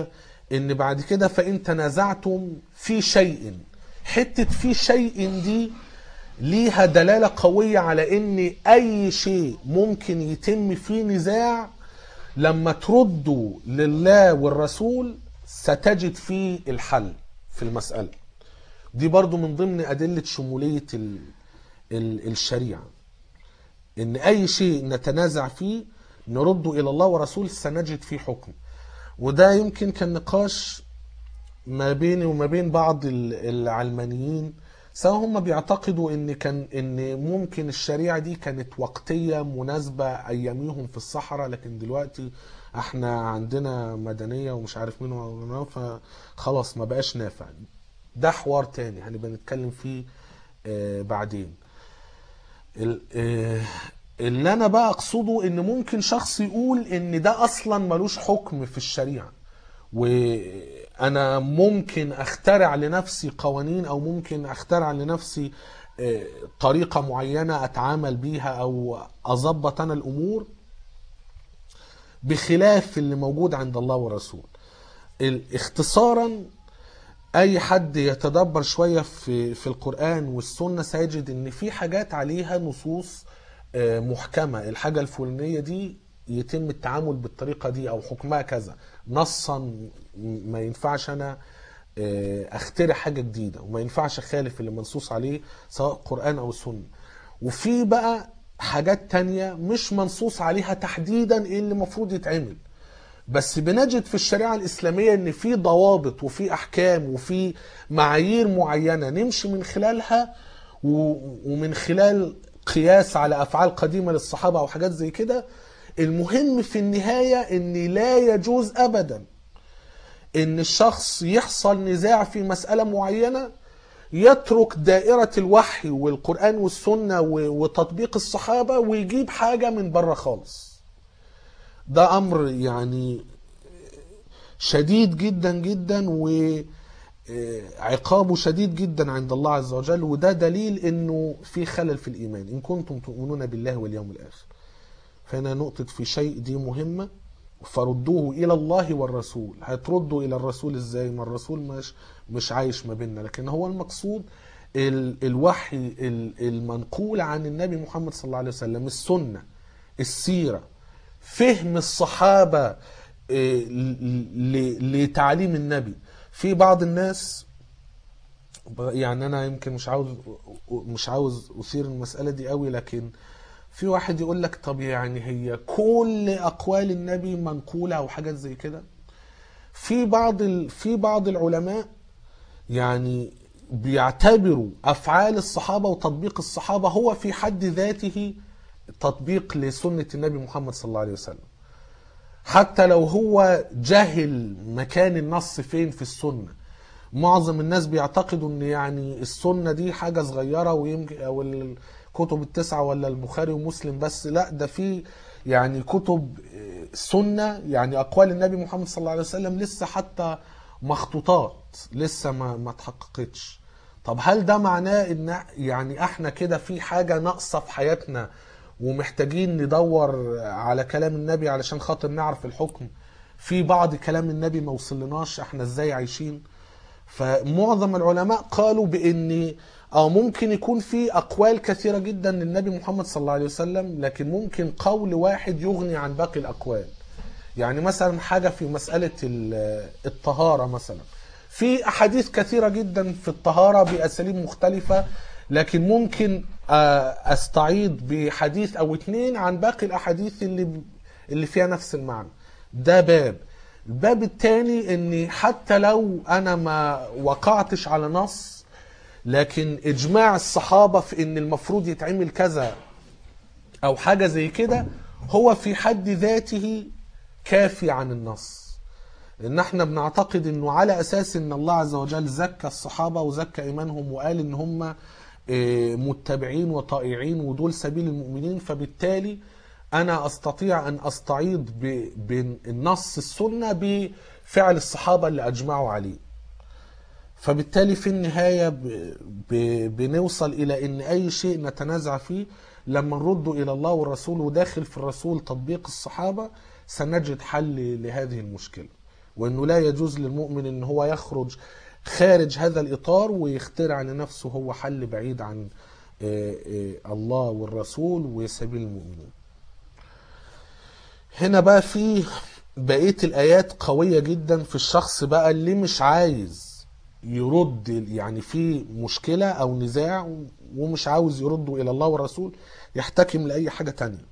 ان بعد كده فان تنازعتم في شيء حته في شيء دي ليها دلاله قويه على ان اي شيء ممكن يتم فيه نزاع لما تردوا لله والرسول ستجد فيه الحل في المساله دي برضو من ضمن ادله شموليه ال ال الشريعه ان اي شيء نتنازع فيه نرده الى الله ورسوله سنجد فيه حكم وده يمكن كان نقاش ما بيني وما بين بعض ال- العلمانيين سواء هم بيعتقدوا ان كان ان ممكن الشريعه دي كانت وقتيه مناسبه اياميهم في الصحراء لكن دلوقتي احنا عندنا مدنيه ومش عارف مين ومين فخلاص ما بقاش نافع ده حوار تاني هنبقى نتكلم فيه آه، بعدين ال- آه، اللي انا بقى اقصده ان ممكن شخص يقول ان ده اصلا ملوش حكم في الشريعه وانا ممكن اخترع لنفسي قوانين او ممكن اخترع لنفسي آه، طريقه معينه اتعامل بيها او اظبط انا الامور بخلاف اللي موجود عند الله ورسول ال- اختصارا اي حد يتدبر شويه في في القران والسنه سيجد ان في حاجات عليها نصوص آه، محكمه الحاجه الفلانيه دي يتم التعامل بالطريقه دي او حكمها كذا نصا م- ما ينفعش انا آه، اخترع حاجه جديده وما ينفعش اخالف اللي منصوص عليه سواء قران او سنه وفي بقى حاجات تانية مش منصوص عليها تحديدا ايه اللي المفروض يتعمل بس بنجد في الشريعة الإسلامية إن في ضوابط وفي أحكام وفي معايير معينة نمشي من خلالها و- ومن خلال قياس على أفعال قديمة للصحابة أو حاجات زي كده المهم في النهاية إن لا يجوز أبدا إن الشخص يحصل نزاع في مسألة معينة يترك دائرة الوحي والقرآن والسنة و- وتطبيق الصحابة ويجيب حاجة من بره خالص ده امر يعني شديد جدا جدا وعقابه شديد جدا عند الله عز وجل وده دليل انه في خلل في الايمان ان كنتم تؤمنون بالله واليوم الاخر فهنا نقطة في شيء دي مهمة فردوه الى الله والرسول هتردوا الى الرسول ازاي ما الرسول مش مش عايش ما بيننا لكن هو المقصود ال الوحي ال- المنقول عن النبي محمد صلى الله عليه وسلم السنة السيرة فهم الصحابة إيه، ل- ل- لتعليم النبي في بعض الناس يعني انا يمكن مش عاوز مش عاوز اثير المسألة دي قوي لكن في واحد يقول لك طب يعني هي كل اقوال النبي منقولة او حاجات زي كده في بعض ال... في بعض العلماء يعني بيعتبروا افعال الصحابه وتطبيق الصحابه هو في حد ذاته تطبيق لسنه النبي محمد صلى الله عليه وسلم حتى لو هو جهل مكان النص فين في السنه معظم الناس بيعتقدوا ان يعني السنه دي حاجه صغيره ويمكن او الكتب التسعه ولا البخاري ومسلم بس لا ده في يعني كتب سنه يعني اقوال النبي محمد صلى الله عليه وسلم لسه حتى مخطوطات لسه ما ما اتحققتش طب هل ده معناه ان يعني احنا كده في حاجه ناقصه في حياتنا ومحتاجين ندور على كلام النبي علشان خاطر نعرف الحكم في بعض كلام النبي ما وصلناش احنا ازاي عايشين فمعظم العلماء قالوا بان اه ممكن يكون في اقوال كثيره جدا للنبي محمد صلى الله عليه وسلم لكن ممكن قول واحد يغني عن باقي الاقوال يعني مثلا حاجه في مساله ال- الطهاره مثلا في احاديث كثيره جدا في الطهاره باساليب مختلفه لكن ممكن آه، استعيض بحديث او اتنين عن باقي الاحاديث اللي اللي فيها نفس المعنى ده باب الباب الثاني اني حتى لو انا ما وقعتش على نص لكن اجماع الصحابه في ان المفروض يتعمل كذا او حاجه زي كده هو في حد ذاته كافي عن النص لان احنا بنعتقد انه على اساس ان الله عز وجل زكى الصحابه وزكى ايمانهم وقال ان هم آه، متبعين وطائعين ودول سبيل المؤمنين فبالتالي انا استطيع ان استعيض ب- بالنص السنه بفعل الصحابه اللي اجمعوا عليه فبالتالي في النهاية ب... ب... بنوصل إلى إن أي شيء نتنازع فيه لما نرده إلى الله والرسول وداخل في الرسول تطبيق الصحابة سنجد حل لهذه المشكلة وانه لا يجوز للمؤمن ان هو يخرج خارج هذا الاطار ويخترع لنفسه هو حل بعيد عن آه، آه، الله والرسول وسبيل المؤمنين هنا بقى في بقية الآيات قوية جدا في الشخص بقى اللي مش عايز يرد يعني في مشكلة أو نزاع ومش عاوز يرده إلى الله والرسول يحتكم لأي حاجة تانية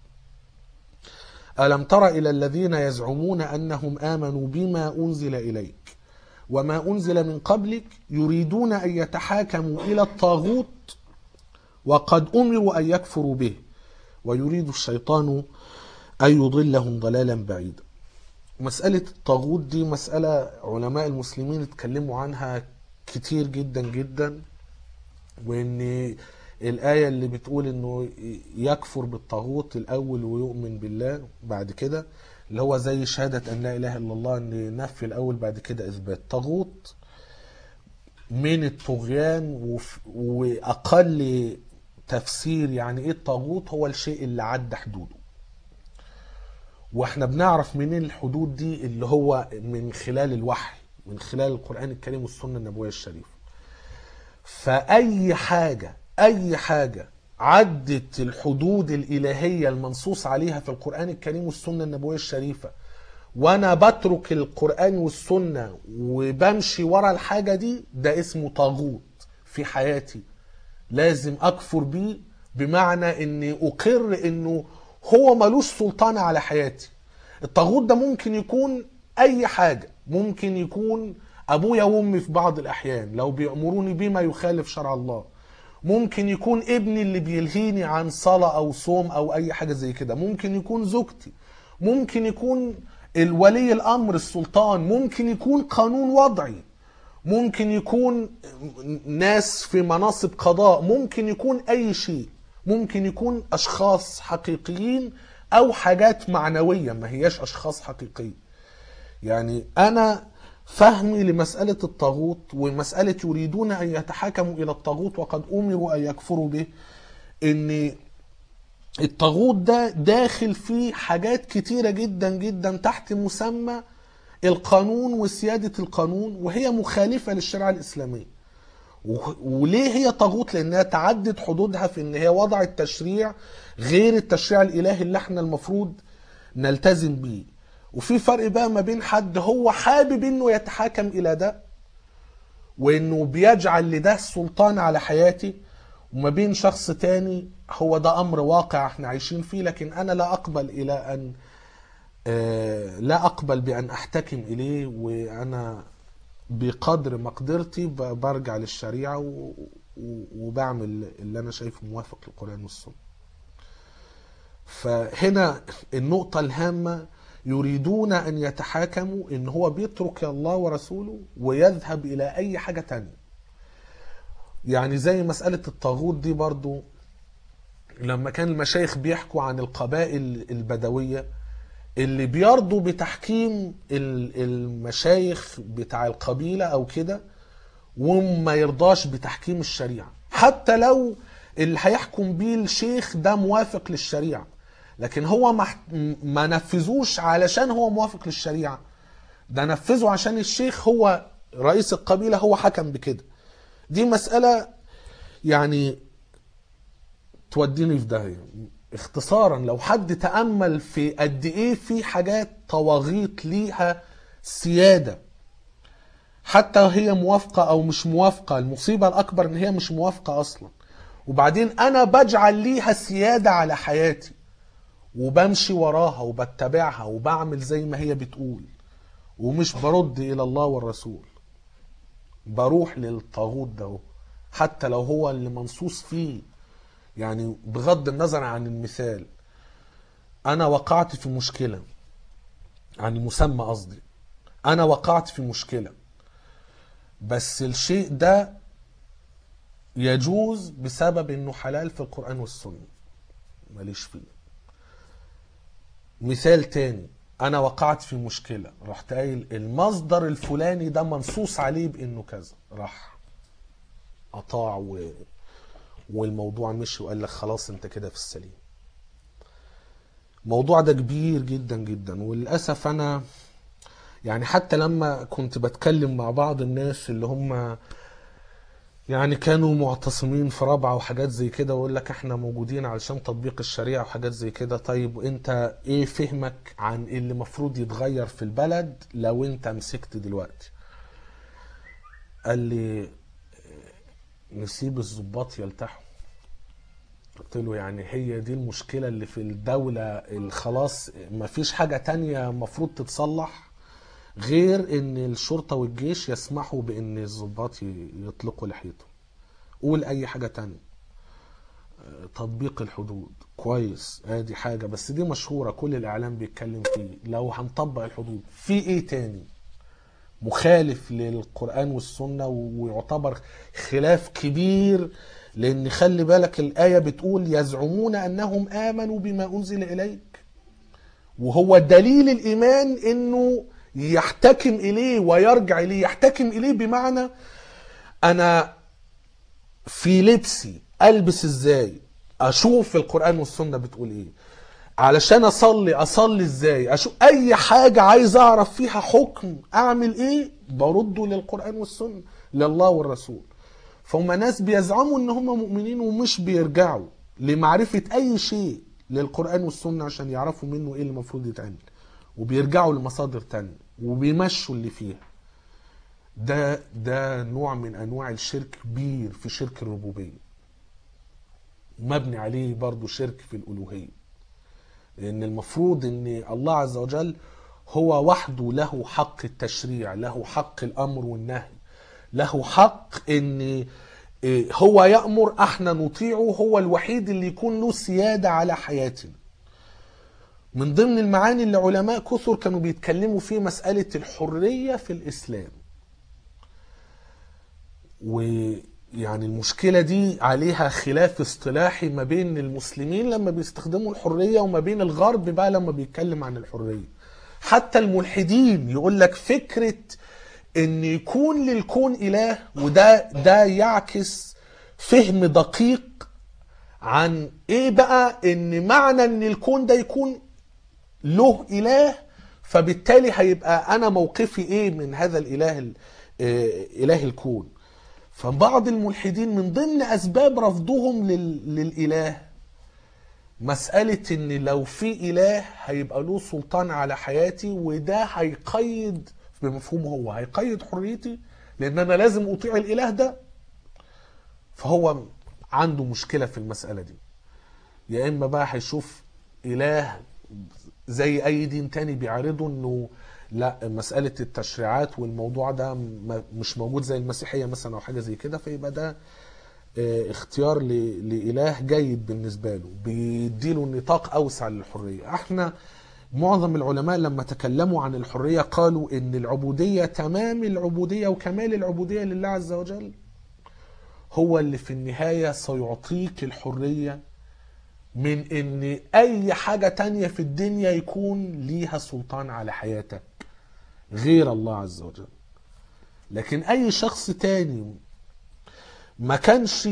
ألم تر إلى الذين يزعمون أنهم آمنوا بما أنزل إليك وما أنزل من قبلك يريدون أن يتحاكموا إلى الطاغوت وقد أمروا أن يكفروا به ويريد الشيطان أن يضلهم ضلالا بعيدا مسألة الطاغوت دي مسألة علماء المسلمين اتكلموا عنها كتير جدا جدا وان الآية اللي بتقول انه يكفر بالطاغوت الأول ويؤمن بالله بعد كده اللي هو زي شهادة أن لا إله إلا الله ان نفي الأول بعد كده إثبات طاغوت من الطغيان وف- وأقل تفسير يعني إيه الطاغوت هو الشيء اللي عدى حدوده واحنا بنعرف منين الحدود دي اللي هو من خلال الوحي من خلال القرآن الكريم والسنة النبوية الشريفة فأي حاجة أي حاجة عدت الحدود الإلهية المنصوص عليها في القرآن الكريم والسنة النبوية الشريفة وأنا بترك القرآن والسنة وبمشي ورا الحاجة دي ده اسمه طاغوت في حياتي لازم أكفر بيه بمعنى إني أقر إنه هو ملوش سلطان على حياتي الطاغوت ده ممكن يكون أي حاجة ممكن يكون أبويا وأمي في بعض الأحيان لو بيأمروني بما يخالف شرع الله ممكن يكون ابني اللي بيلهيني عن صلاة أو صوم أو أي حاجة زي كده ممكن يكون زوجتي ممكن يكون الولي الأمر السلطان ممكن يكون قانون وضعي ممكن يكون ناس في مناصب قضاء ممكن يكون أي شيء ممكن يكون أشخاص حقيقيين أو حاجات معنوية ما هياش أشخاص حقيقية يعني أنا فهمي لمسألة الطاغوت ومسألة يريدون أن يتحاكموا إلى الطاغوت وقد أمروا أن يكفروا به إن الطاغوت ده داخل فيه حاجات كتيرة جدا جدا تحت مسمى القانون وسيادة القانون وهي مخالفة للشريعة الإسلامية و- وليه هي طاغوت لانها تعدد حدودها في ان هي وضعت تشريع غير التشريع الالهي اللي احنا المفروض نلتزم بيه وفي فرق بقى ما بين حد هو حابب انه يتحاكم الى ده وانه بيجعل لده سلطان على حياتي وما بين شخص تاني هو ده امر واقع احنا عايشين فيه لكن انا لا اقبل الى ان آه، لا اقبل بان احتكم اليه وانا بقدر مقدرتي ب- برجع للشريعه و- و- وبعمل اللي انا شايفه موافق للقران والسنه فهنا النقطه الهامه يريدون ان يتحاكموا ان هو بيترك الله ورسوله ويذهب الى اي حاجه تانية يعني زي مساله الطاغوت دي برضو لما كان المشايخ بيحكوا عن القبائل البدويه اللي بيرضوا بتحكيم ال- المشايخ بتاع القبيلة أو كده وما يرضاش بتحكيم الشريعة حتى لو اللي هيحكم بيه الشيخ ده موافق للشريعة لكن هو ما ما نفذوش علشان هو موافق للشريعة ده نفذه عشان الشيخ هو رئيس القبيلة هو حكم بكده دي مسألة يعني توديني في داهية اختصارا لو حد تأمل في قد ايه في حاجات طواغيت ليها سيادة حتى هي موافقة او مش موافقة المصيبة الاكبر ان هي مش موافقة اصلا وبعدين انا بجعل ليها سيادة على حياتي وبمشي وراها وبتبعها وبعمل زي ما هي بتقول ومش برد الى الله والرسول بروح للطاغوت ده هو. حتى لو هو اللي منصوص فيه يعني بغض النظر عن المثال انا وقعت في مشكله يعني مسمى قصدي انا وقعت في مشكله بس الشيء ده يجوز بسبب انه حلال في القران والسنه ماليش فيه مثال تاني انا وقعت في مشكله رحت قايل المصدر الفلاني ده منصوص عليه بانه كذا راح اطاع و... والموضوع مشي وقال لك خلاص انت كده في السليم الموضوع ده كبير جدا جدا وللاسف انا يعني حتى لما كنت بتكلم مع بعض الناس اللي هم يعني كانوا معتصمين في رابعة وحاجات زي كده ويقول لك احنا موجودين علشان تطبيق الشريعة وحاجات زي كده طيب وانت ايه فهمك عن اللي المفروض يتغير في البلد لو انت مسكت دلوقتي قال لي نسيب الضباط يلتحوا قلت له يعني هي دي المشكلة اللي في الدولة اللي خلاص مفيش حاجة تانية مفروض تتصلح غير ان الشرطة والجيش يسمحوا بان الضباط ي- يطلقوا لحيتهم قول اي حاجة تانية آه، تطبيق الحدود كويس ادي حاجة بس دي مشهورة كل الاعلام بيتكلم فيه لو هنطبق الحدود في ايه تاني مخالف للقرآن والسنة ويعتبر خلاف كبير لأن خلي بالك الآية بتقول يزعمون أنهم آمنوا بما أنزل إليك وهو دليل الإيمان أنه يحتكم إليه ويرجع إليه يحتكم إليه بمعنى أنا في لبسي ألبس إزاي أشوف القرآن والسنة بتقول إيه علشان اصلي اصلي ازاي اشوف اي حاجه عايز اعرف فيها حكم اعمل ايه برده للقران والسنه لله والرسول فهم ناس بيزعموا ان هم مؤمنين ومش بيرجعوا لمعرفه اي شيء للقران والسنه عشان يعرفوا منه ايه اللي المفروض يتعمل وبيرجعوا لمصادر تانية وبيمشوا اللي فيها ده ده نوع من انواع الشرك كبير في شرك الربوبيه مبني عليه برضو شرك في الالوهيه لان المفروض ان الله عز وجل هو وحده له حق التشريع له حق الامر والنهي له حق ان إيه، هو يامر احنا نطيعه هو الوحيد اللي يكون له سياده على حياتنا من ضمن المعاني اللي علماء كثر كانوا بيتكلموا فيه مساله الحريه في الاسلام ويعني المشكلة دي عليها خلاف اصطلاحي ما بين المسلمين لما بيستخدموا الحرية وما بين الغرب بقى لما بيتكلم عن الحرية حتى الملحدين يقول لك فكرة ان يكون للكون اله وده ده يعكس فهم دقيق عن ايه بقى ان معنى ان الكون ده يكون له اله فبالتالي هيبقى انا موقفي ايه من هذا الاله ال- آه، اله الكون فبعض الملحدين من ضمن اسباب رفضهم لل... للاله مسألة ان لو في اله هيبقى له سلطان على حياتي وده هيقيد بمفهومه هو هيقيد حريتي لان انا لازم اطيع الاله ده فهو عنده مشكلة في المسألة دي يا اما بقى هيشوف اله زي اي دين تاني بيعرضه انه لا مسألة التشريعات والموضوع ده م- مش موجود زي المسيحية مثلا او حاجة زي كده فيبقى ده آه، اختيار ل- لإله جيد بالنسبة له بيديله نطاق أوسع للحرية احنا معظم العلماء لما تكلموا عن الحرية قالوا ان العبودية تمام العبودية وكمال العبودية لله عز وجل هو اللي في النهاية سيعطيك الحرية من ان اي حاجة تانية في الدنيا يكون ليها سلطان على حياتك غير الله عز وجل لكن اي شخص تاني ما كانش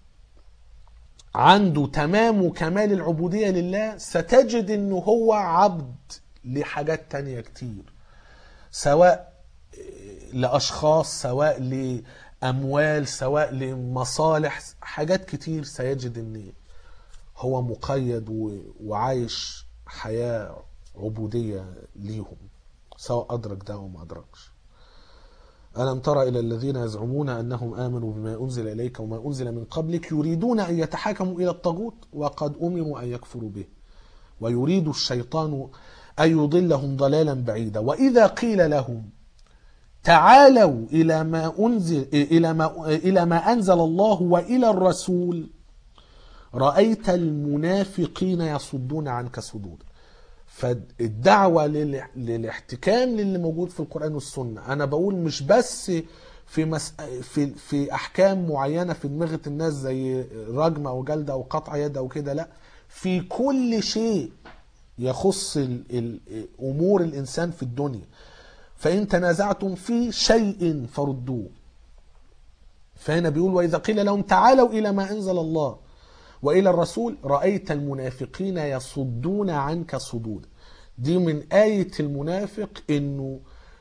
عنده تمام وكمال العبودية لله ستجد انه هو عبد لحاجات تانية كتير سواء لأشخاص سواء لأموال سواء لمصالح حاجات كتير سيجد ان هو مقيد و- وعايش حياة عبودية ليهم سواء أدرك ده أو ما أدركش ألم تر إلى الذين يزعمون أنهم آمنوا بما أنزل إليك وما أنزل من قبلك يريدون أن يتحاكموا إلى الطاغوت وقد أمروا أن يكفروا به ويريد الشيطان أن يضلهم ضلالا بعيدا وإذا قيل لهم تعالوا إلى ما أنزل إلى ما إلى ما أنزل الله وإلى الرسول رأيت المنافقين يصدون عنك صدودا فالدعوة لل- للاحتكام للي موجود في القرآن والسنة أنا بقول مش بس في مس... في في أحكام معينة في دماغة الناس زي رجم أو جلد أو قطع يد أو كده لا في كل شيء يخص ال... ال... أمور الإنسان في الدنيا فإن تنازعتم في شيء فردوه فهنا بيقول وإذا قيل لهم تعالوا إلى ما أنزل الله وإلى الرسول رأيت المنافقين يصدون عنك صدودا دي من آية المنافق إنه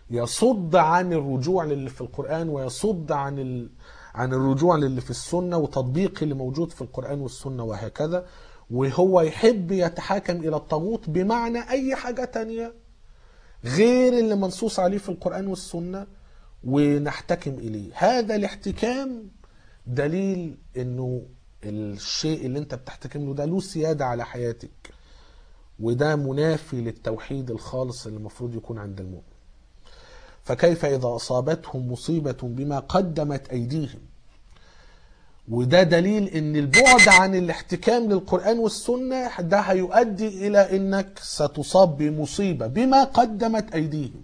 يصد عن الرجوع للي في القرآن ويصد عن ال... عن الرجوع للي في السنة وتطبيق اللي موجود في القرآن والسنة وهكذا وهو يحب يتحاكم إلى الطاغوت بمعنى أي حاجة تانية غير اللي منصوص عليه في القرآن والسنة ونحتكم إليه هذا الاحتكام دليل انه الشيء اللي انت بتحتكم له ده له سيادة على حياتك وده منافي للتوحيد الخالص اللي المفروض يكون عند المؤمن فكيف إذا أصابتهم مصيبة بما قدمت أيديهم وده دليل ان البعد عن الاحتكام للقرآن والسنة ده هيؤدي الى انك ستصاب بمصيبة بما قدمت ايديهم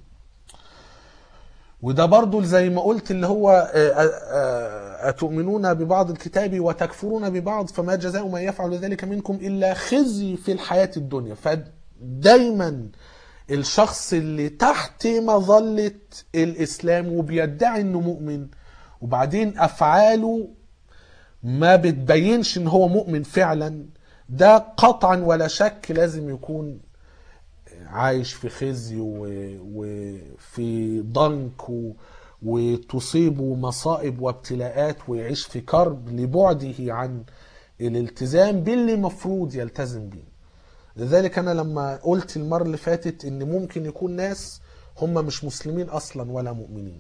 وده برضو زي ما قلت اللي هو آه، آه، أتؤمنون ببعض الكتاب وتكفرون ببعض فما جزاء من يفعل ذلك منكم إلا خزي في الحياة الدنيا فدايما الشخص اللي تحت مظلة الإسلام وبيدعي إنه مؤمن وبعدين أفعاله ما بتبينش إن هو مؤمن فعلا ده قطعا ولا شك لازم يكون عايش في خزي و- وفي ضنك و- وتصيبه مصائب وابتلاءات ويعيش في كرب لبعده عن الالتزام باللي مفروض يلتزم بيه لذلك انا لما قلت المرة اللي فاتت ان ممكن يكون ناس هم مش مسلمين اصلا ولا مؤمنين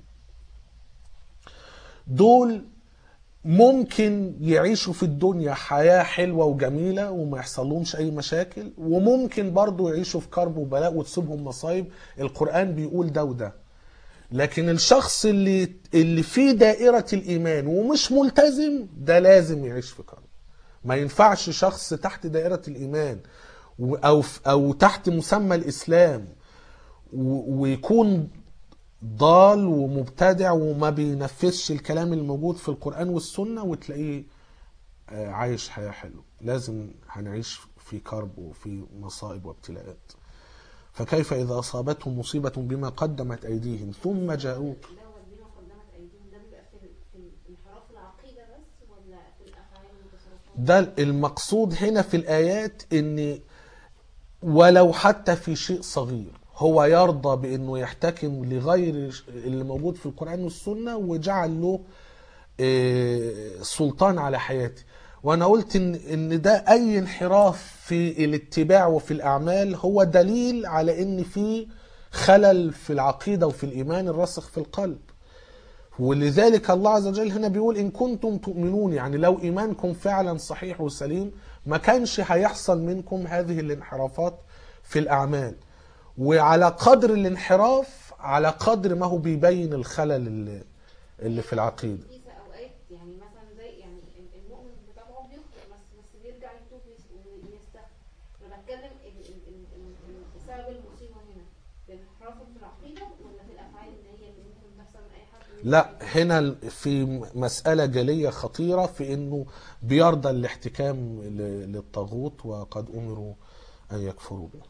دول ممكن يعيشوا في الدنيا حياة حلوة وجميلة وما يحصلهمش أي مشاكل وممكن برضو يعيشوا في كرب وبلاء وتصيبهم مصايب القرآن بيقول ده وده لكن الشخص اللي اللي في دائرة الإيمان ومش ملتزم ده لازم يعيش في كرب ما ينفعش شخص تحت دائرة الإيمان و- أو أو تحت مسمى الإسلام و- ويكون ضال ومبتدع وما بينفذش الكلام الموجود في القرآن والسنة وتلاقيه آه، عايش حياة حلوة لازم هنعيش في كرب وفي مصائب وابتلاءات فكيف إذا أصابتهم مصيبة بما قدمت أيديهم ثم جاءوك دوت بما قدمت ايديهم ده بيبقى في في انحراف العقيده بس ولا في الافعال والتصرفات؟ ده المقصود هنا في الآيات إن ولو حتى في شيء صغير هو يرضى بأنه يحتكم لغير اللي موجود في القرآن والسنة وجعل له آه، سلطان على حياته وأنا قلت إن, إن ده أي انحراف في الاتباع وفي الأعمال هو دليل على إن في خلل في العقيدة وفي الإيمان الراسخ في القلب ولذلك الله عز وجل هنا بيقول إن كنتم تؤمنون يعني لو إيمانكم فعلا صحيح وسليم ما كانش هيحصل منكم هذه الانحرافات في الأعمال وعلى قدر الانحراف على قدر ما هو بيبين الخلل اللي, اللي في العقيدة في اوقات يعني مثلا زي يعني المؤمن بطبعه بيخطئ بس بس بيرجع يتوب ويس- ويستغفر انا بتكلم ال- ال- ال- ال- ال- سبب المصيبه هنا الانحراف في العقيده ولا في الافعال اللي هي اللي ممكن تحصل من اي حد لا هنا في مسألة جلية خطيرة في انه بيرضى الاحتكام ل- للطاغوت وقد امروا ان يكفروا به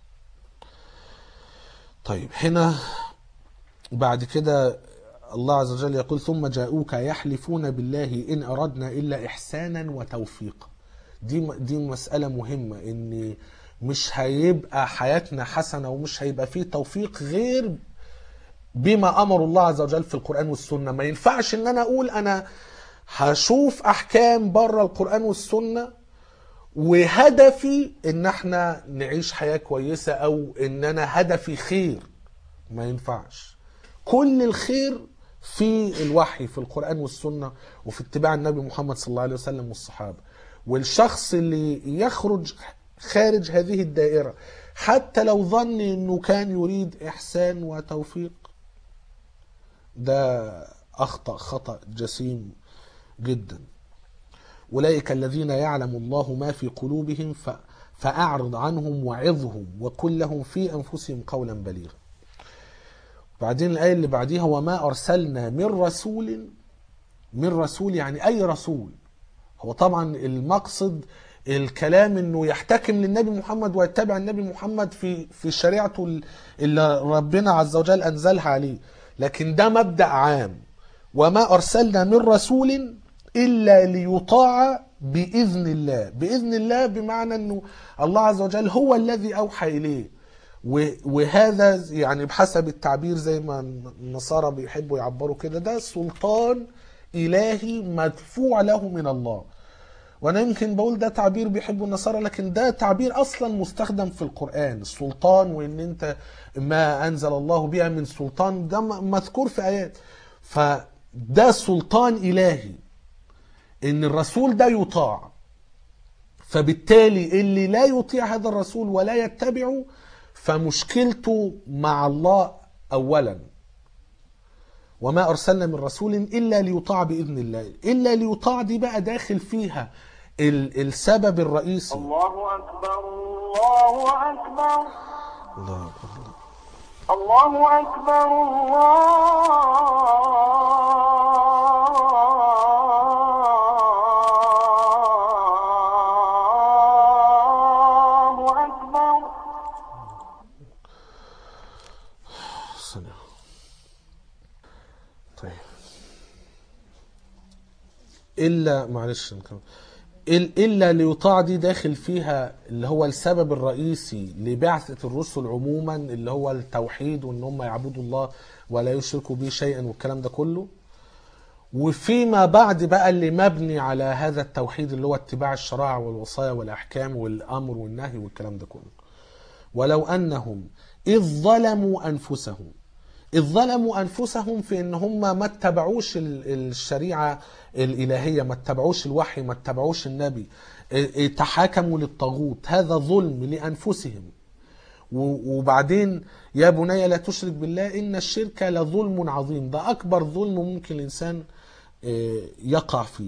طيب هنا بعد كده الله عز وجل يقول ثم جاءوك يحلفون بالله ان اردنا الا احسانا وتوفيقا دي دي مسألة مهمة ان مش هيبقى حياتنا حسنة ومش هيبقى فيه توفيق غير بما امر الله عز وجل في القران والسنه ما ينفعش ان انا اقول انا هشوف احكام بره القران والسنه وهدفي ان احنا نعيش حياه كويسه او ان انا هدفي خير ما ينفعش كل الخير في الوحي في القران والسنه وفي اتباع النبي محمد صلى الله عليه وسلم والصحابه والشخص اللي يخرج خارج هذه الدائره حتى لو ظن انه كان يريد احسان وتوفيق ده أخطأ خطأ جسيم جدا أولئك الذين يعلم الله ما في قلوبهم ف... فأعرض عنهم وعظهم وقل لهم في أنفسهم قولا بليغا بعدين الآية اللي بعديها وما أرسلنا من رسول من رسول يعني أي رسول هو طبعا المقصد الكلام انه يحتكم للنبي محمد ويتبع النبي محمد في في شريعته اللي ربنا عز وجل انزلها عليه لكن ده مبدا عام وما ارسلنا من رسول الا ليطاع باذن الله باذن الله بمعنى انه الله عز وجل هو الذي اوحى اليه و- وهذا يعني بحسب التعبير زي ما النصارى بيحبوا يعبروا كده ده سلطان إلهي مدفوع له من الله وانا يمكن بقول ده تعبير بيحبه النصارى لكن ده تعبير اصلا مستخدم في القران السلطان وان انت ما انزل الله بها من سلطان ده م- مذكور في ايات فده سلطان الهي ان الرسول ده يطاع فبالتالي اللي لا يطيع هذا الرسول ولا يتبعه فمشكلته مع الله اولا وما ارسلنا من رسول الا ليطاع باذن الله الا ليطاع دي بقى داخل فيها ال- السبب الرئيسي الله أكبر الله أكبر الله أكبر. الله أكبر الله أكبر ثانية. طيب إلا معلش نكمل. إل- إلا ليطاع دي داخل فيها اللي هو السبب الرئيسي لبعثة الرسل عموما اللي هو التوحيد وإن هم يعبدوا الله ولا يشركوا به شيئا والكلام ده كله وفيما بعد بقى اللي مبني على هذا التوحيد اللي هو اتباع الشرائع والوصايا والأحكام والأمر والنهي والكلام ده كله ولو أنهم إذ ظلموا أنفسهم إذ ظلموا أنفسهم في إن هم ما اتبعوش ال- الشريعة الإلهية ما اتبعوش الوحي ما اتبعوش النبي اه- اه، تحاكموا للطاغوت هذا ظلم لأنفسهم و- وبعدين يا بني لا تشرك بالله إن الشرك لظلم عظيم ده أكبر ظلم ممكن الإنسان اه، يقع فيه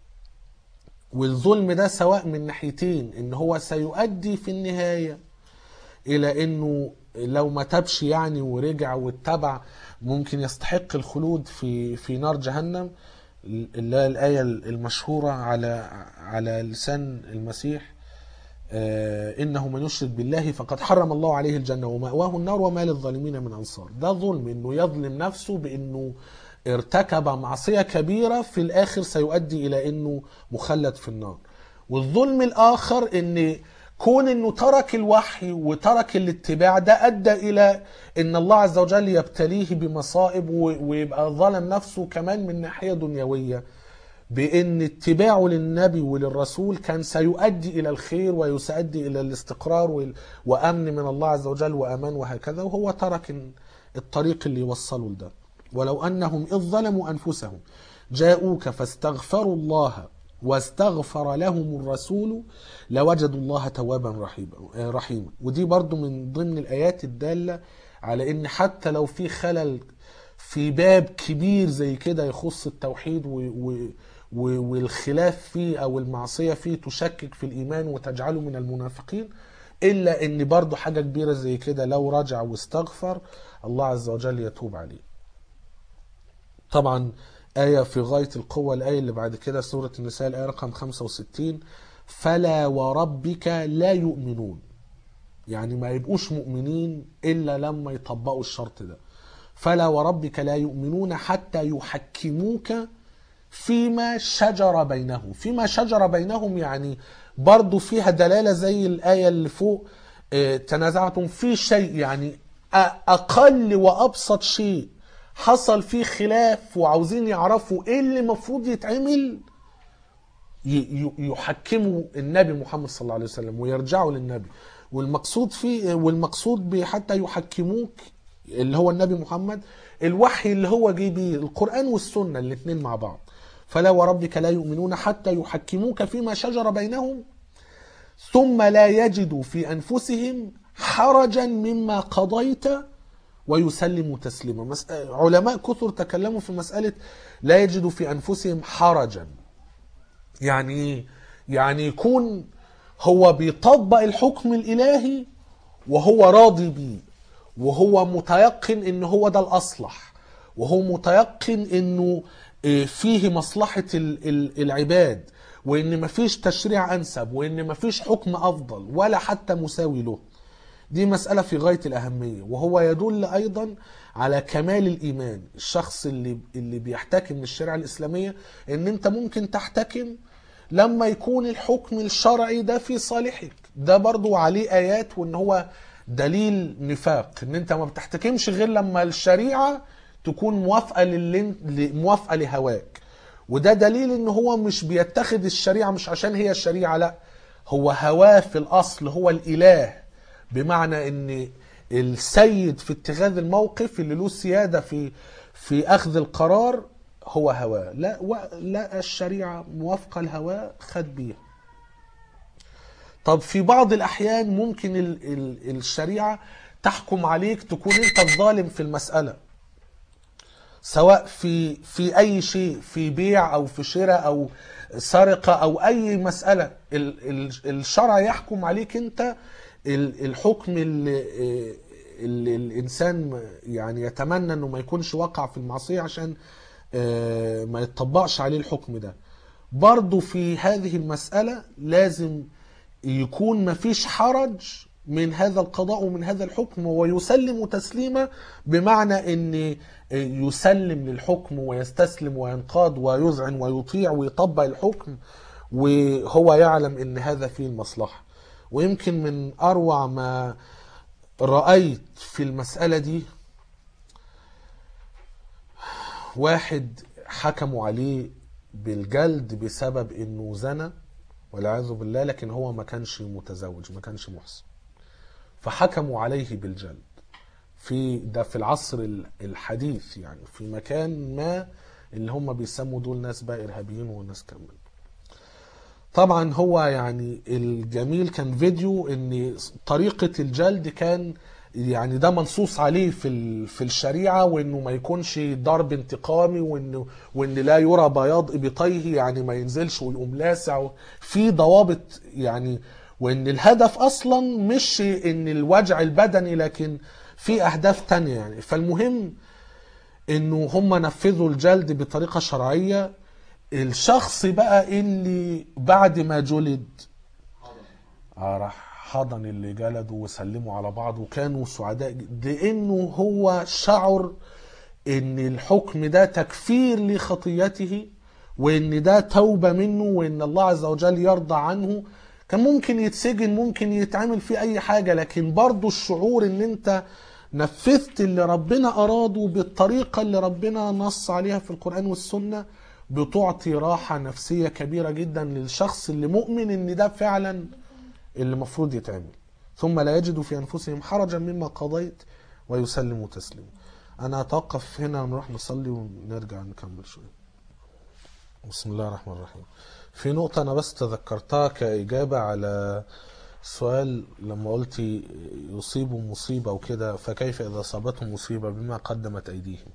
والظلم ده سواء من ناحيتين ان هو سيؤدي في النهايه الى انه لو ما تبش يعني ورجع واتبع ممكن يستحق الخلود في في نار جهنم اللي هي الايه المشهوره على على لسان المسيح آه، انه من يشرك بالله فقد حرم الله عليه الجنه ومأواه النار وما للظالمين من انصار ده ظلم انه يظلم نفسه بانه ارتكب معصيه كبيره في الاخر سيؤدي الى انه مخلد في النار والظلم الاخر ان كون انه ترك الوحي وترك الاتباع ده ادى الى ان الله عز وجل يبتليه بمصائب و- ويبقى ظلم نفسه كمان من ناحيه دنيويه بان اتباعه للنبي وللرسول كان سيؤدي الى الخير وسيؤدي الى الاستقرار وال- وامن من الله عز وجل وامان وهكذا وهو ترك الطريق اللي يوصله لده ولو انهم اذ ظلموا انفسهم جاءوك فاستغفروا الله واستغفر لهم الرسول لوجدوا الله توابا رحيما رحيما ودي برضو من ضمن الايات الداله على ان حتى لو في خلل في باب كبير زي كده يخص التوحيد و و و والخلاف فيه او المعصيه فيه تشكك في الايمان وتجعله من المنافقين الا ان برضه حاجه كبيره زي كده لو رجع واستغفر الله عز وجل يتوب عليه. طبعا آية في غاية القوة الآية اللي بعد كده سورة النساء الآية رقم 65 فلا وربك لا يؤمنون يعني ما يبقوش مؤمنين إلا لما يطبقوا الشرط ده فلا وربك لا يؤمنون حتى يحكموك فيما شجر بينهم فيما شجر بينهم يعني برضو فيها دلالة زي الآية اللي فوق آه، تنازعتم في شيء يعني أ- أقل وأبسط شيء حصل فيه خلاف وعاوزين يعرفوا ايه اللي المفروض يتعمل ي- ي- يحكموا النبي محمد صلى الله عليه وسلم ويرجعوا للنبي والمقصود فيه والمقصود ب- حتى يحكموك اللي هو النبي محمد الوحي اللي هو جه بيه القرآن والسنة الاثنين مع بعض فلا وربك لا يؤمنون حتى يحكموك فيما شجر بينهم ثم لا يجدوا في أنفسهم حرجا مما قضيت ويسلموا تسليما مس... علماء كثر تكلموا في مسألة لا يجدوا في أنفسهم حرجا يعني ايه يعني يكون هو بيطبق الحكم الإلهي وهو راضي بيه وهو متيقن ان هو ده الأصلح وهو متيقن انه إيه، فيه مصلحة ال- ال- العباد وان مفيش تشريع انسب وان مفيش حكم افضل ولا حتى مساوي له دي مسألة في غاية الأهمية وهو يدل أيضا على كمال الإيمان الشخص اللي اللي بيحتكم للشريعة الإسلامية إن أنت ممكن تحتكم لما يكون الحكم الشرعي ده في صالحك ده برضو عليه آيات وإن هو دليل نفاق ان انت ما بتحتكمش غير لما الشريعه تكون موافقه للي ل- موافقه لهواك وده دليل ان هو مش بيتخذ الشريعه مش عشان هي الشريعه لا هو هواه في الاصل هو الاله بمعنى ان السيد في اتخاذ الموقف اللي له سياده في في اخذ القرار هو هواه لا و- لا الشريعه موافقه لهواه خد بيها طب في بعض الاحيان ممكن ال ال الشريعه تحكم عليك تكون انت الظالم في المساله سواء في في اي شيء في بيع او في شراء او سرقه او اي مساله ال ال الشرع يحكم عليك انت ال الحكم اللي, اللي الانسان يعني يتمنى انه ما يكونش وقع في المعصيه عشان آه، ما يتطبقش عليه الحكم ده برضو في هذه المسألة لازم يكون مفيش حرج من هذا القضاء ومن هذا الحكم ويسلم تسليما بمعنى ان يسلم للحكم ويستسلم وينقاد ويذعن ويطيع ويطبق الحكم وهو يعلم ان هذا فيه المصلحة ويمكن من اروع ما رأيت في المسألة دي واحد حكموا عليه بالجلد بسبب انه زنى والعياذ بالله لكن هو ما كانش متزوج ما كانش محسن فحكموا عليه بالجلد في ده في العصر ال- الحديث يعني في مكان ما اللي هم بيسموا دول ناس بقى ارهابيين وناس كمان طبعا هو يعني الجميل كان فيديو ان طريقة الجلد كان يعني ده منصوص عليه في ال- في الشريعة وانه ما يكونش ضرب انتقامي وانه وان لا يرى بياض ابطيه يعني ما ينزلش ويقوم لاسع في ضوابط يعني وان الهدف اصلا مش ان الوجع البدني لكن في اهداف تانية يعني فالمهم انه هم نفذوا الجلد بطريقة شرعية الشخص بقى اللي بعد ما جلد آه راح حضن اللي جلده وسلموا على بعض وكانوا سعداء جد- لانه هو شعر ان الحكم ده تكفير لخطيته وان ده توبة منه وان الله عز وجل يرضى عنه كان ممكن يتسجن ممكن يتعمل فيه اي حاجة لكن برضو الشعور ان انت نفذت اللي ربنا اراده بالطريقة اللي ربنا نص عليها في القرآن والسنة بتعطي راحة نفسية كبيرة جدا للشخص اللي مؤمن ان ده فعلا اللي المفروض يتعمل ثم لا يجدوا في انفسهم حرجا مما قضيت ويسلموا تسليما انا اتوقف هنا نروح نصلي ونرجع نكمل شويه بسم الله الرحمن الرحيم في نقطة أنا بس تذكرتها كإجابة على سؤال لما قلت يصيبوا مصيبة وكده فكيف إذا أصابتهم مصيبة بما قدمت أيديهم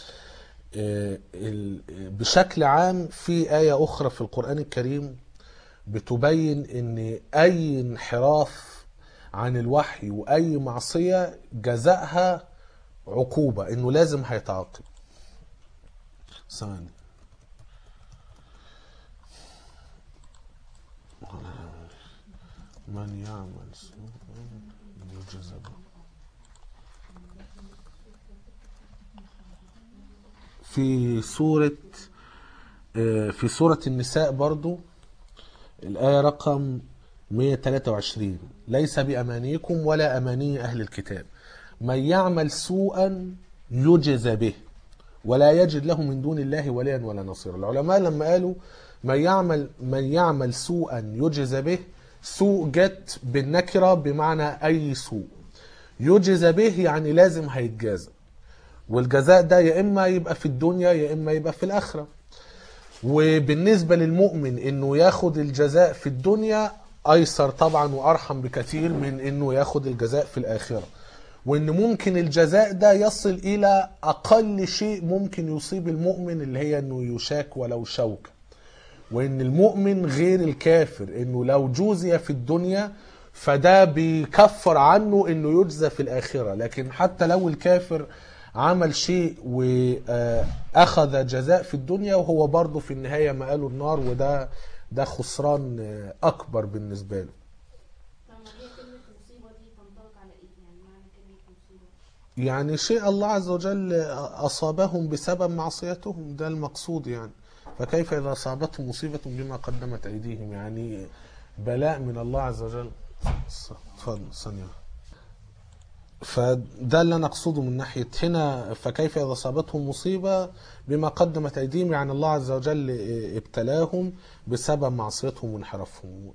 آه، ال- بشكل عام في آية أخرى في القرآن الكريم بتبين ان اي انحراف عن الوحي واي معصيه جزاءها عقوبه انه لازم هيتعاقب ثاني من يعمل سوءا يجزى به في سورة آه، في سورة النساء برضو الآية رقم 123 ليس بأمانيكم ولا أماني أهل الكتاب من يعمل سوءا يجز به ولا يجد له من دون الله وليا ولا نصيرا العلماء لما قالوا من يعمل من يعمل سوءا يجز به سوء جت بالنكرة بمعنى أي سوء يجز به يعني لازم هيتجازى والجزاء ده يا إما يبقى في الدنيا يا إما يبقى في الآخرة وبالنسبة للمؤمن انه ياخد الجزاء في الدنيا ايسر طبعا وارحم بكثير من انه ياخد الجزاء في الاخرة وان ممكن الجزاء ده يصل الى اقل شيء ممكن يصيب المؤمن اللي هي انه يشاك ولو شوكة وان المؤمن غير الكافر انه لو جوزي في الدنيا فده بيكفر عنه انه يجزى في الاخره لكن حتى لو الكافر عمل شيء واخذ جزاء في الدنيا وهو برضه في النهايه مقاله النار وده ده خسران آه، اكبر بالنسبه له لما هي كلمة مصيبة دي تنطبق على ايه؟ يعني معنى كلمة مصيبة يعني شيء الله عز وجل أصابهم بسبب معصيتهم ده المقصود يعني فكيف إذا أصابتهم مصيبة بما قدمت أيديهم يعني بلاء من الله عز وجل اتفضل ثانية فده اللي انا اقصده من ناحيه هنا فكيف اذا اصابتهم مصيبه بما قدمت ايديهم يعني الله عز وجل ابتلاهم بسبب معصيتهم وانحرافهم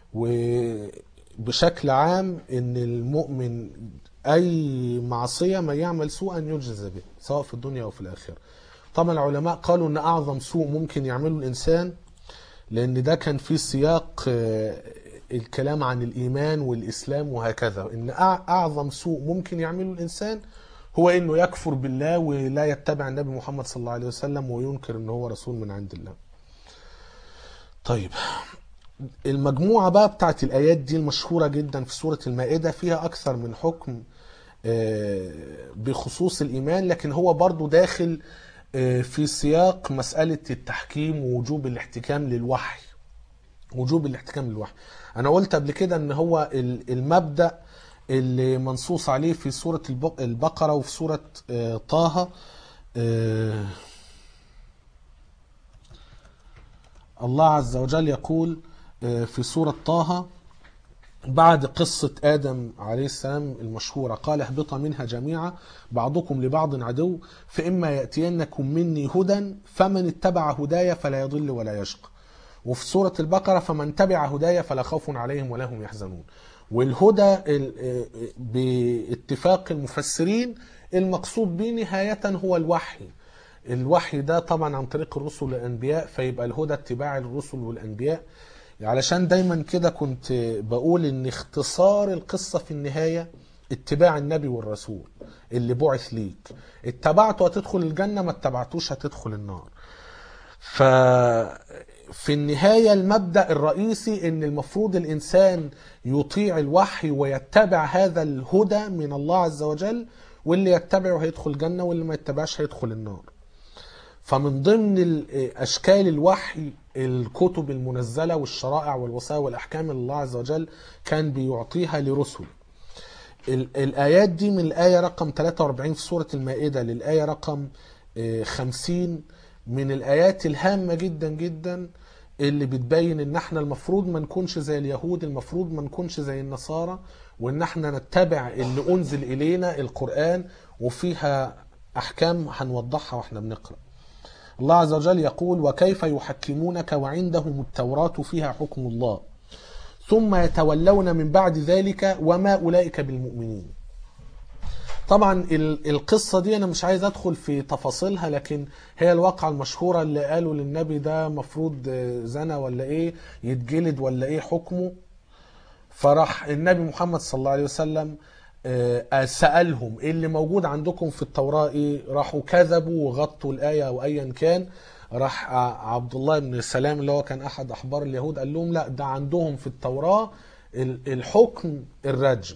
وبشكل عام ان المؤمن اي معصيه ما يعمل سوءا يجزى به سواء في الدنيا او في الاخره طبعا العلماء قالوا ان اعظم سوء ممكن يعمله الانسان لان ده كان في سياق آه، الكلام عن الايمان والاسلام وهكذا ان أع- اعظم سوء ممكن يعمله الانسان هو انه يكفر بالله ولا يتبع النبي محمد صلى الله عليه وسلم وينكر ان هو رسول من عند الله طيب المجموعة بقى بتاعت الآيات دي المشهورة جدا في سورة المائدة فيها أكثر من حكم آه، بخصوص الإيمان لكن هو برضو داخل آه، في سياق مسألة التحكيم ووجوب الاحتكام للوحي وجوب الاحتكام للوحي أنا قلت قبل كده أن هو ال- المبدأ اللي منصوص عليه في سورة البق- البقرة وفي سورة آه، طه آه، الله عز وجل يقول آه، في سورة طه بعد قصة آدم عليه السلام المشهورة قال اهبط منها جميعا بعضكم لبعض عدو فإما يأتينكم مني هدى فمن اتبع هدايا فلا يضل ولا يشقى وفي سورة البقرة فمن تبع هدايا فلا خوف عليهم ولا هم يحزنون والهدى ال- آه، باتفاق المفسرين المقصود به نهاية هو الوحي الوحي ده طبعا عن طريق الرسل والانبياء فيبقى الهدى اتباع الرسل والانبياء علشان دايما كده كنت بقول ان اختصار القصه في النهايه اتباع النبي والرسول اللي بعث ليك اتبعته هتدخل الجنه ما اتبعتوش هتدخل النار ف في النهاية المبدأ الرئيسي ان المفروض الانسان يطيع الوحي ويتبع هذا الهدى من الله عز وجل واللي يتبعه هيدخل الجنة واللي ما يتبعش هيدخل النار فمن ضمن ال- اشكال الوحي الكتب المنزله والشرائع والوصايا والاحكام اللي الله عز وجل كان بيعطيها لرسله ال- الايات دي من الايه رقم 43 في سوره المائده للايه رقم آه، 50 من الايات الهامه جدا جدا اللي بتبين ان احنا المفروض ما نكونش زي اليهود المفروض ما نكونش زي النصارى وان احنا نتبع اللي انزل الينا القران وفيها احكام هنوضحها واحنا بنقرا الله عز وجل يقول وكيف يحكمونك وعندهم التوراة فيها حكم الله ثم يتولون من بعد ذلك وما أولئك بالمؤمنين طبعا ال- القصة دي أنا مش عايز أدخل في تفاصيلها لكن هي الواقعة المشهورة اللي قالوا للنبي ده مفروض آه، زنا ولا إيه يتجلد ولا إيه حكمه فراح النبي محمد صلى الله عليه وسلم آه، سألهم ايه اللي موجود عندكم في التوراة ايه راحوا كذبوا وغطوا الآية او ايا كان راح ع- عبد الله بن سلام اللي هو كان احد احبار اليهود قال لهم لا ده عندهم في التوراة ال- الحكم الرجم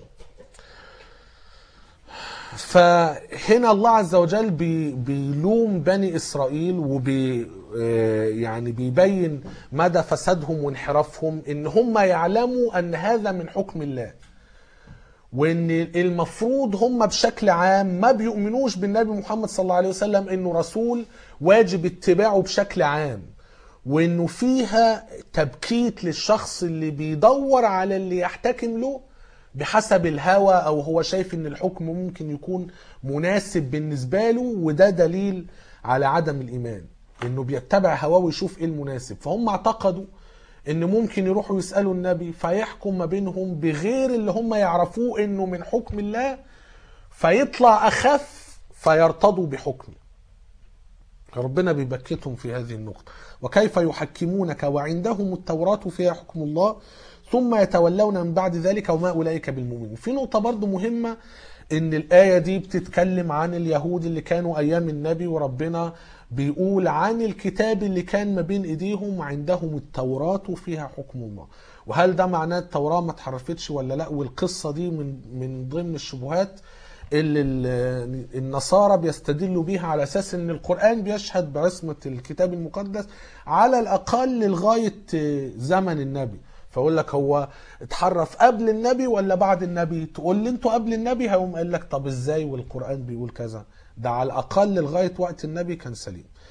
فهنا الله عز وجل بي بيلوم بني اسرائيل وبي آه، يعني بيبين مدى فسادهم وانحرافهم ان هم يعلموا ان هذا من حكم الله وان المفروض هم بشكل عام ما بيؤمنوش بالنبي محمد صلى الله عليه وسلم انه رسول واجب اتباعه بشكل عام وانه فيها تبكيت للشخص اللي بيدور على اللي يحتكم له بحسب الهوى او هو شايف ان الحكم ممكن يكون مناسب بالنسبه له وده دليل على عدم الايمان انه بيتبع هواه ويشوف ايه المناسب فهم اعتقدوا ان ممكن يروحوا يسالوا النبي فيحكم ما بينهم بغير اللي هم يعرفوه انه من حكم الله فيطلع اخف فيرتضوا بحكمه ربنا بيبكتهم في هذه النقطة وكيف يحكمونك وعندهم التوراة فيها حكم الله ثم يتولون من بعد ذلك وما أولئك بالمؤمنين في نقطة برضو مهمة ان الآية دي بتتكلم عن اليهود اللي كانوا أيام النبي وربنا بيقول عن الكتاب اللي كان ما بين ايديهم عندهم التوراة فيها حكم الله وهل ده معناه التوراة ما اتحرفتش ولا لا والقصة دي من من ضمن الشبهات اللي ال- النصارى بيستدلوا بيها على اساس ان القران بيشهد بعصمه الكتاب المقدس على الاقل لغايه زمن النبي فاقول لك هو اتحرف قبل النبي ولا بعد النبي تقول لي انتوا قبل النبي هيقوم قال لك طب ازاي والقران بيقول كذا ده على الاقل لغايه وقت النبي كان سليم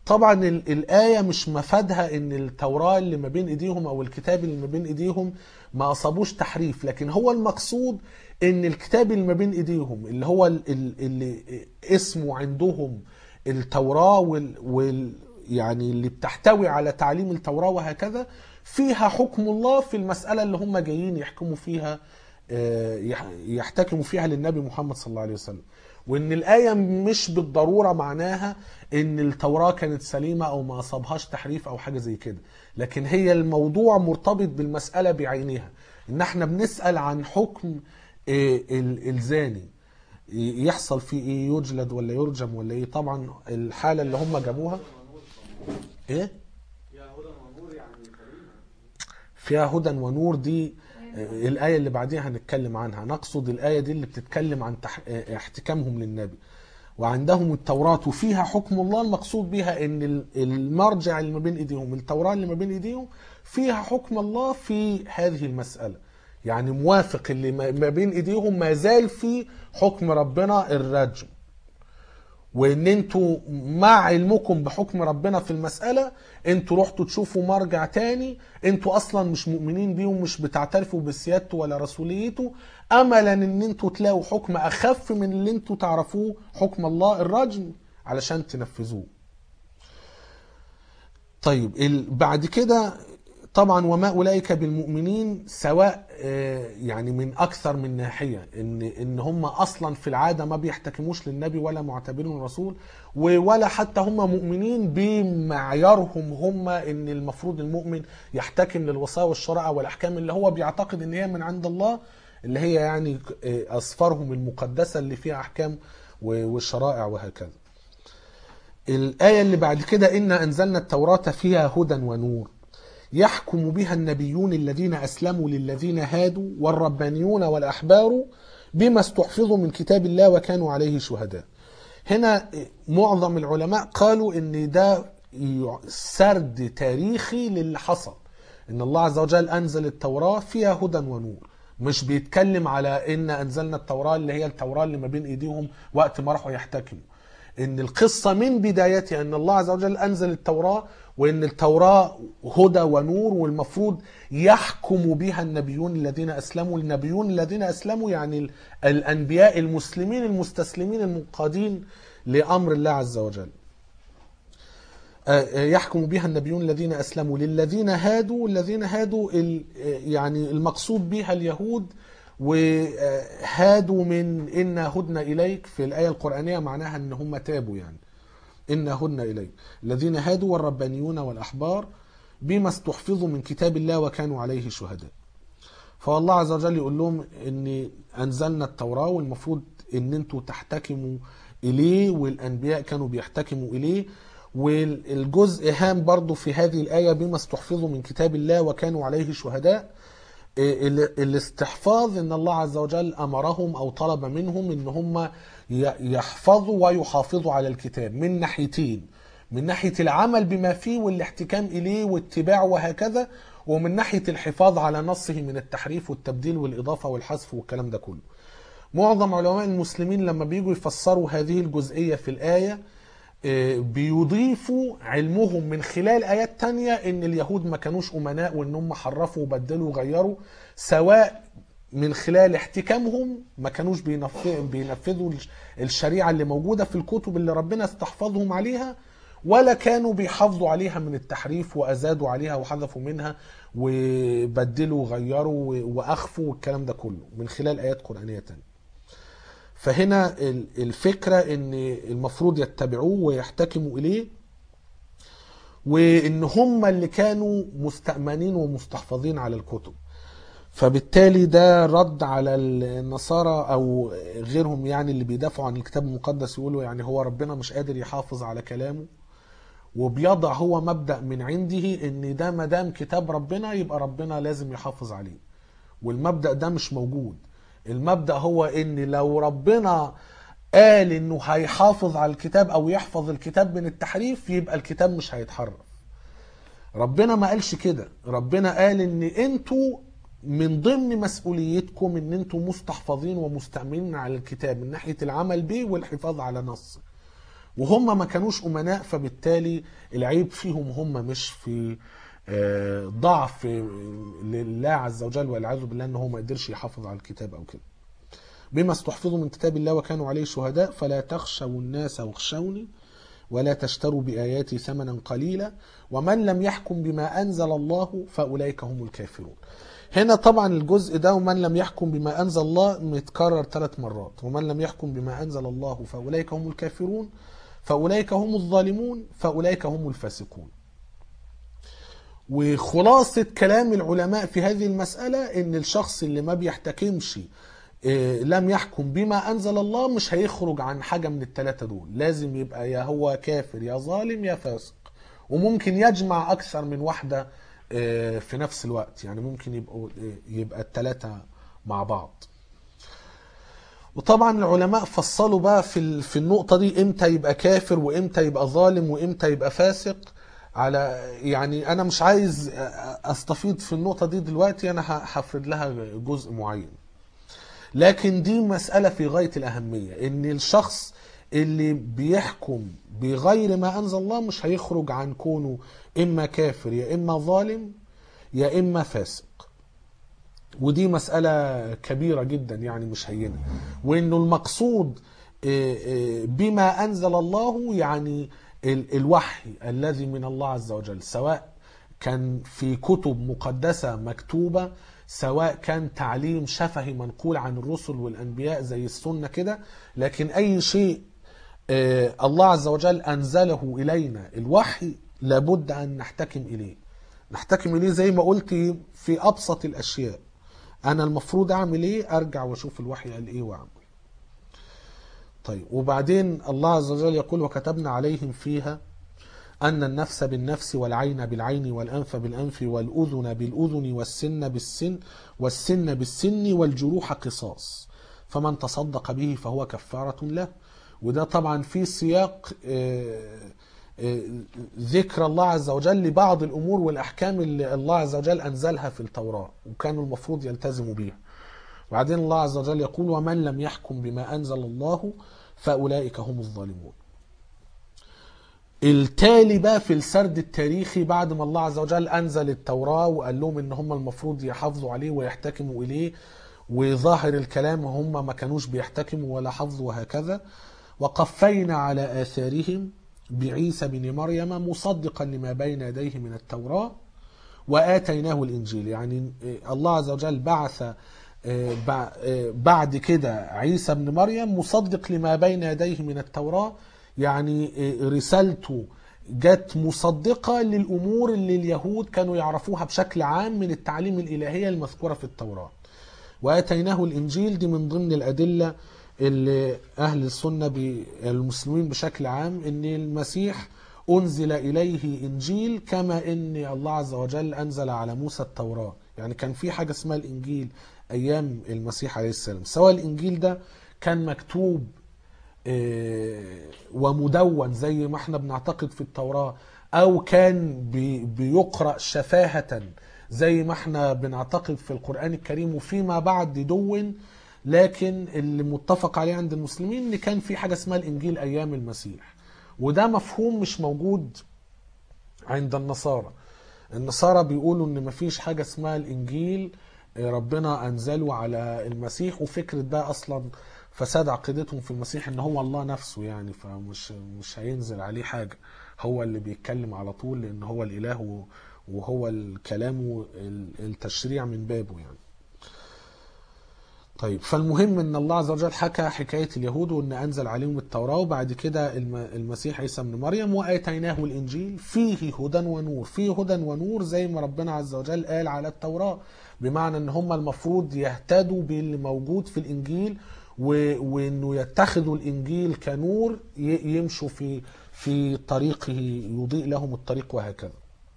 طبعا ال- الآية مش مفادها ان التوراة اللي ما بين ايديهم او الكتاب اللي ما بين ايديهم ما اصابوش تحريف لكن هو المقصود ان الكتاب اللي ما بين ايديهم اللي هو ال- ال- اللي اسمه عندهم التوراة وال, وال يعني اللي بتحتوي على تعليم التوراة وهكذا فيها حكم الله في المسألة اللي هم جايين يحكموا فيها آه، يح- يحتكموا فيها للنبي محمد صلى الله عليه وسلم وان الآية مش بالضرورة معناها ان التوراة كانت سليمة او ما اصابهاش تحريف او حاجة زي كده لكن هي الموضوع مرتبط بالمسألة بعينها ان احنا بنسأل عن حكم آه، ال- الزاني يحصل فيه ايه يجلد ولا يرجم ولا ايه طبعا الحالة اللي هم جابوها ايه يا هدى ونور يعني كريمة فيها هدى ونور دي آه، الآية اللي بعديها هنتكلم عنها نقصد الآية دي اللي بتتكلم عن تح... آه، احتكامهم للنبي وعندهم التوراة وفيها حكم الله المقصود بها ان ال- المرجع اللي ما بين ايديهم التوراة اللي ما بين ايديهم فيها حكم الله في هذه المسألة يعني موافق اللي ما ما بين ايديهم ما زال في حكم ربنا الرجم وان انتوا مع علمكم بحكم ربنا في المسألة انتوا رحتوا تشوفوا مرجع تاني انتوا اصلا مش مؤمنين بيه ومش بتعترفوا بسيادته ولا رسوليته املا ان انتوا تلاقوا حكم اخف من اللي انتوا تعرفوه حكم الله الرجم علشان تنفذوه طيب ال- بعد كده طبعا وما اولئك بالمؤمنين سواء آه، يعني من اكثر من ناحيه ان ان هم اصلا في العاده ما بيحتكموش للنبي ولا معتبرين رسول ولا حتى هم مؤمنين بمعيارهم هم ان المفروض المؤمن يحتكم للوصايا والشرائع والاحكام اللي هو بيعتقد ان هي من عند الله اللي هي يعني آه، اصفارهم المقدسه اللي فيها احكام و- والشرائع وهكذا. الآية اللي بعد كده إنا أنزلنا التوراة فيها هدى ونور يحكم بها النبيون الذين أسلموا للذين هادوا والربانيون والأحبار بما استحفظوا من كتاب الله وكانوا عليه شهداء هنا معظم العلماء قالوا ان ده سرد تاريخي للي حصل ان الله عز وجل انزل التوراة فيها هدى ونور مش بيتكلم على ان انزلنا التوراة اللي هي التوراة اللي ما بين ايديهم وقت ما راحوا يحتكموا ان القصة من بدايتها ان الله عز وجل انزل التوراة وان التوراة هدى ونور والمفروض يحكم بها النبيون الذين اسلموا النبيون الذين اسلموا يعني ال- الانبياء المسلمين المستسلمين المنقادين لامر الله عز وجل يحكم بها النبيون الذين اسلموا للذين هادوا الذين هادوا ال- يعني المقصود بها اليهود وهادوا من إنا هدنا إليك في الآية القرآنية معناها أن هم تابوا يعني إنا هدنا إليك الذين هادوا والربانيون والأحبار بما استحفظوا من كتاب الله وكانوا عليه شهداء فالله عز وجل يقول لهم ان انزلنا التوراه والمفروض ان انتوا تحتكموا اليه والانبياء كانوا بيحتكموا اليه والجزء هام برضو في هذه الايه بما استحفظوا من كتاب الله وكانوا عليه شهداء ال- الاستحفاظ ان الله عز وجل امرهم او طلب منهم ان هم ي- يحفظوا ويحافظوا على الكتاب من ناحيتين من ناحيه العمل بما فيه والاحتكام اليه واتباعه وهكذا ومن ناحيه الحفاظ على نصه من التحريف والتبديل والاضافه والحذف والكلام ده كله. معظم علماء المسلمين لما بيجوا يفسروا هذه الجزئيه في الايه آه، بيضيفوا علمهم من خلال ايات تانية ان اليهود ما كانوش امناء وان هم حرفوا وبدلوا وغيروا سواء من خلال احتكامهم ما كانوش بينف- بينفذوا الش- الشريعة اللي موجودة في الكتب اللي ربنا استحفظهم عليها ولا كانوا بيحافظوا عليها من التحريف وازادوا عليها وحذفوا منها وبدلوا وغيروا و- واخفوا والكلام ده كله من خلال ايات قرآنية تانية فهنا ال- الفكرة ان المفروض يتبعوه ويحتكموا اليه وان هم اللي كانوا مستأمنين ومستحفظين على الكتب فبالتالي ده رد على النصارى او غيرهم يعني اللي بيدافعوا عن الكتاب المقدس يقولوا يعني هو ربنا مش قادر يحافظ على كلامه وبيضع هو مبدأ من عنده ان ده ما دام كتاب ربنا يبقى ربنا لازم يحافظ عليه والمبدأ ده مش موجود المبدأ هو ان لو ربنا قال انه هيحافظ على الكتاب او يحفظ الكتاب من التحريف يبقى الكتاب مش هيتحرف ربنا ما قالش كده ربنا قال ان انتوا من ضمن مسؤوليتكم ان انتوا مستحفظين ومستأمنين على الكتاب من ناحية العمل به والحفاظ على نصه وهم ما كانوش امناء فبالتالي العيب فيهم هم مش في آه، ضعف لله عز وجل والعياذ بالله ان هو ما قدرش يحافظ على الكتاب او كده بما استحفظوا من كتاب الله وكانوا عليه شهداء فلا تخشوا الناس واخشوني ولا تشتروا بآياتي ثمنا قليلا ومن لم يحكم بما أنزل الله فأولئك هم الكافرون هنا طبعا الجزء ده ومن لم يحكم بما أنزل الله متكرر ثلاث مرات ومن لم يحكم بما أنزل الله فأولئك هم الكافرون فأولئك هم الظالمون فأولئك هم الفاسقون وخلاصة كلام العلماء في هذه المسألة إن الشخص اللي ما بيحتكمش إيه، لم يحكم بما أنزل الله مش هيخرج عن حاجة من الثلاثة دول لازم يبقى يا هو كافر يا ظالم يا فاسق وممكن يجمع أكثر من واحدة إيه، في نفس الوقت يعني ممكن يبقوا إيه، يبقى الثلاثة مع بعض وطبعا العلماء فصلوا بقى في ال- في النقطة دي امتى يبقى كافر وامتى يبقى ظالم وامتى يبقى فاسق على يعني انا مش عايز استفيض في النقطة دي دلوقتي انا ه- هفرد لها جزء معين لكن دي مسألة في غاية الأهمية إن الشخص اللي بيحكم بغير ما أنزل الله مش هيخرج عن كونه إما كافر يا إما ظالم يا إما فاسق ودي مسألة كبيرة جدا يعني مش هينة وإنه المقصود آه، آه، بما أنزل الله يعني ال- الوحي الذي من الله عز وجل سواء كان في كتب مقدسة مكتوبة سواء كان تعليم شفهي منقول عن الرسل والأنبياء زي السنة كده لكن أي شيء آه، الله عز وجل أنزله إلينا الوحي لابد أن نحتكم إليه نحتكم إليه زي ما قلت في أبسط الأشياء أنا المفروض أعمل إيه أرجع وأشوف الوحي قال إيه وأعمل طيب وبعدين الله عز وجل يقول وكتبنا عليهم فيها أن النفس بالنفس والعين بالعين والأنف بالأنف والأذن بالأذن والسن بالسن والسن بالسن والجروح قصاص فمن تصدق به فهو كفارة له وده طبعا في سياق آه، آه، ذكر الله عز وجل لبعض الأمور والأحكام اللي الله عز وجل أنزلها في التوراة وكانوا المفروض يلتزموا بيها وبعدين الله عز وجل يقول ومن لم يحكم بما أنزل الله فأولئك هم الظالمون التالي بقى في السرد التاريخي بعد ما الله عز وجل أنزل التوراة وقال لهم إن هم المفروض يحافظوا عليه ويحتكموا إليه وظاهر الكلام هم ما كانوش بيحتكموا ولا حفظوا وهكذا وقفينا على آثارهم بعيسى بن مريم مصدقا لما بين يديه من التوراة وآتيناه الإنجيل يعني الله عز وجل بعث بع- بعد كده عيسى بن مريم مصدق لما بين يديه من التوراة يعني رسالته جت مصدقة للأمور اللي اليهود كانوا يعرفوها بشكل عام من التعليم الإلهية المذكورة في التوراة وآتيناه الإنجيل دي من ضمن الأدلة اللي أهل السنة ب- المسلمين بشكل عام إن المسيح أنزل إليه إنجيل كما إن الله عز وجل أنزل على موسى التوراة يعني كان في حاجة اسمها الإنجيل أيام المسيح عليه السلام سواء الإنجيل ده كان مكتوب آه، ومدون زي ما احنا بنعتقد في التوراة أو كان بي- بيقرأ شفاهة زي ما احنا بنعتقد في القرآن الكريم وفيما بعد دون لكن اللي متفق عليه عند المسلمين ان كان في حاجة اسمها الإنجيل أيام المسيح وده مفهوم مش موجود عند النصارى النصارى بيقولوا ان مفيش حاجة اسمها الانجيل آه، ربنا انزله على المسيح وفكرة بقى اصلا فساد عقيدتهم في المسيح ان هو الله نفسه يعني فمش مش هينزل عليه حاجة هو اللي بيتكلم على طول لان هو الاله و- وهو الكلام التشريع من بابه يعني طيب فالمهم ان الله عز وجل حكى حكايه اليهود وان انزل عليهم التوراه وبعد كده الم- المسيح عيسى ابن مريم واتيناه الانجيل فيه هدى ونور فيه هدى ونور زي ما ربنا عز وجل قال على التوراه بمعنى ان هم المفروض يهتدوا باللي موجود في الانجيل و- وانه يتخذوا الانجيل كنور ي- يمشوا في في طريقه يضيء لهم الطريق وهكذا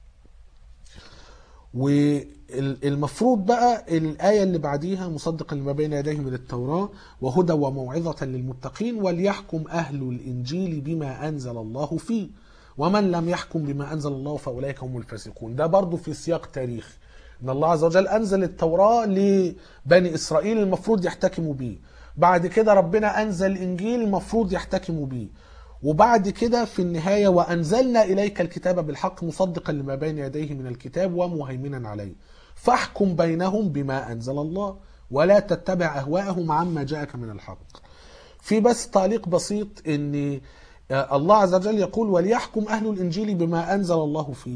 والمفروض بقى الآية اللي بعديها مصدقا لما بين يديه من التوراة وهدى وموعظة للمتقين وليحكم أهل الإنجيل بما أنزل الله فيه ومن لم يحكم بما أنزل الله فأولئك هم الفاسقون ده برضو في سياق تاريخي إن الله عز وجل أنزل التوراة لبني إسرائيل المفروض يحتكموا بيه بعد كده ربنا أنزل الإنجيل المفروض يحتكموا بيه وبعد كده في النهاية وأنزلنا إليك الكتاب بالحق مصدقا لما بين يديه من الكتاب ومهيمنا عليه فاحكم بينهم بما أنزل الله ولا تتبع أهواءهم عما جاءك من الحق في بس تعليق بسيط ان الله عز وجل يقول وليحكم اهل الانجيل بما انزل الله فيه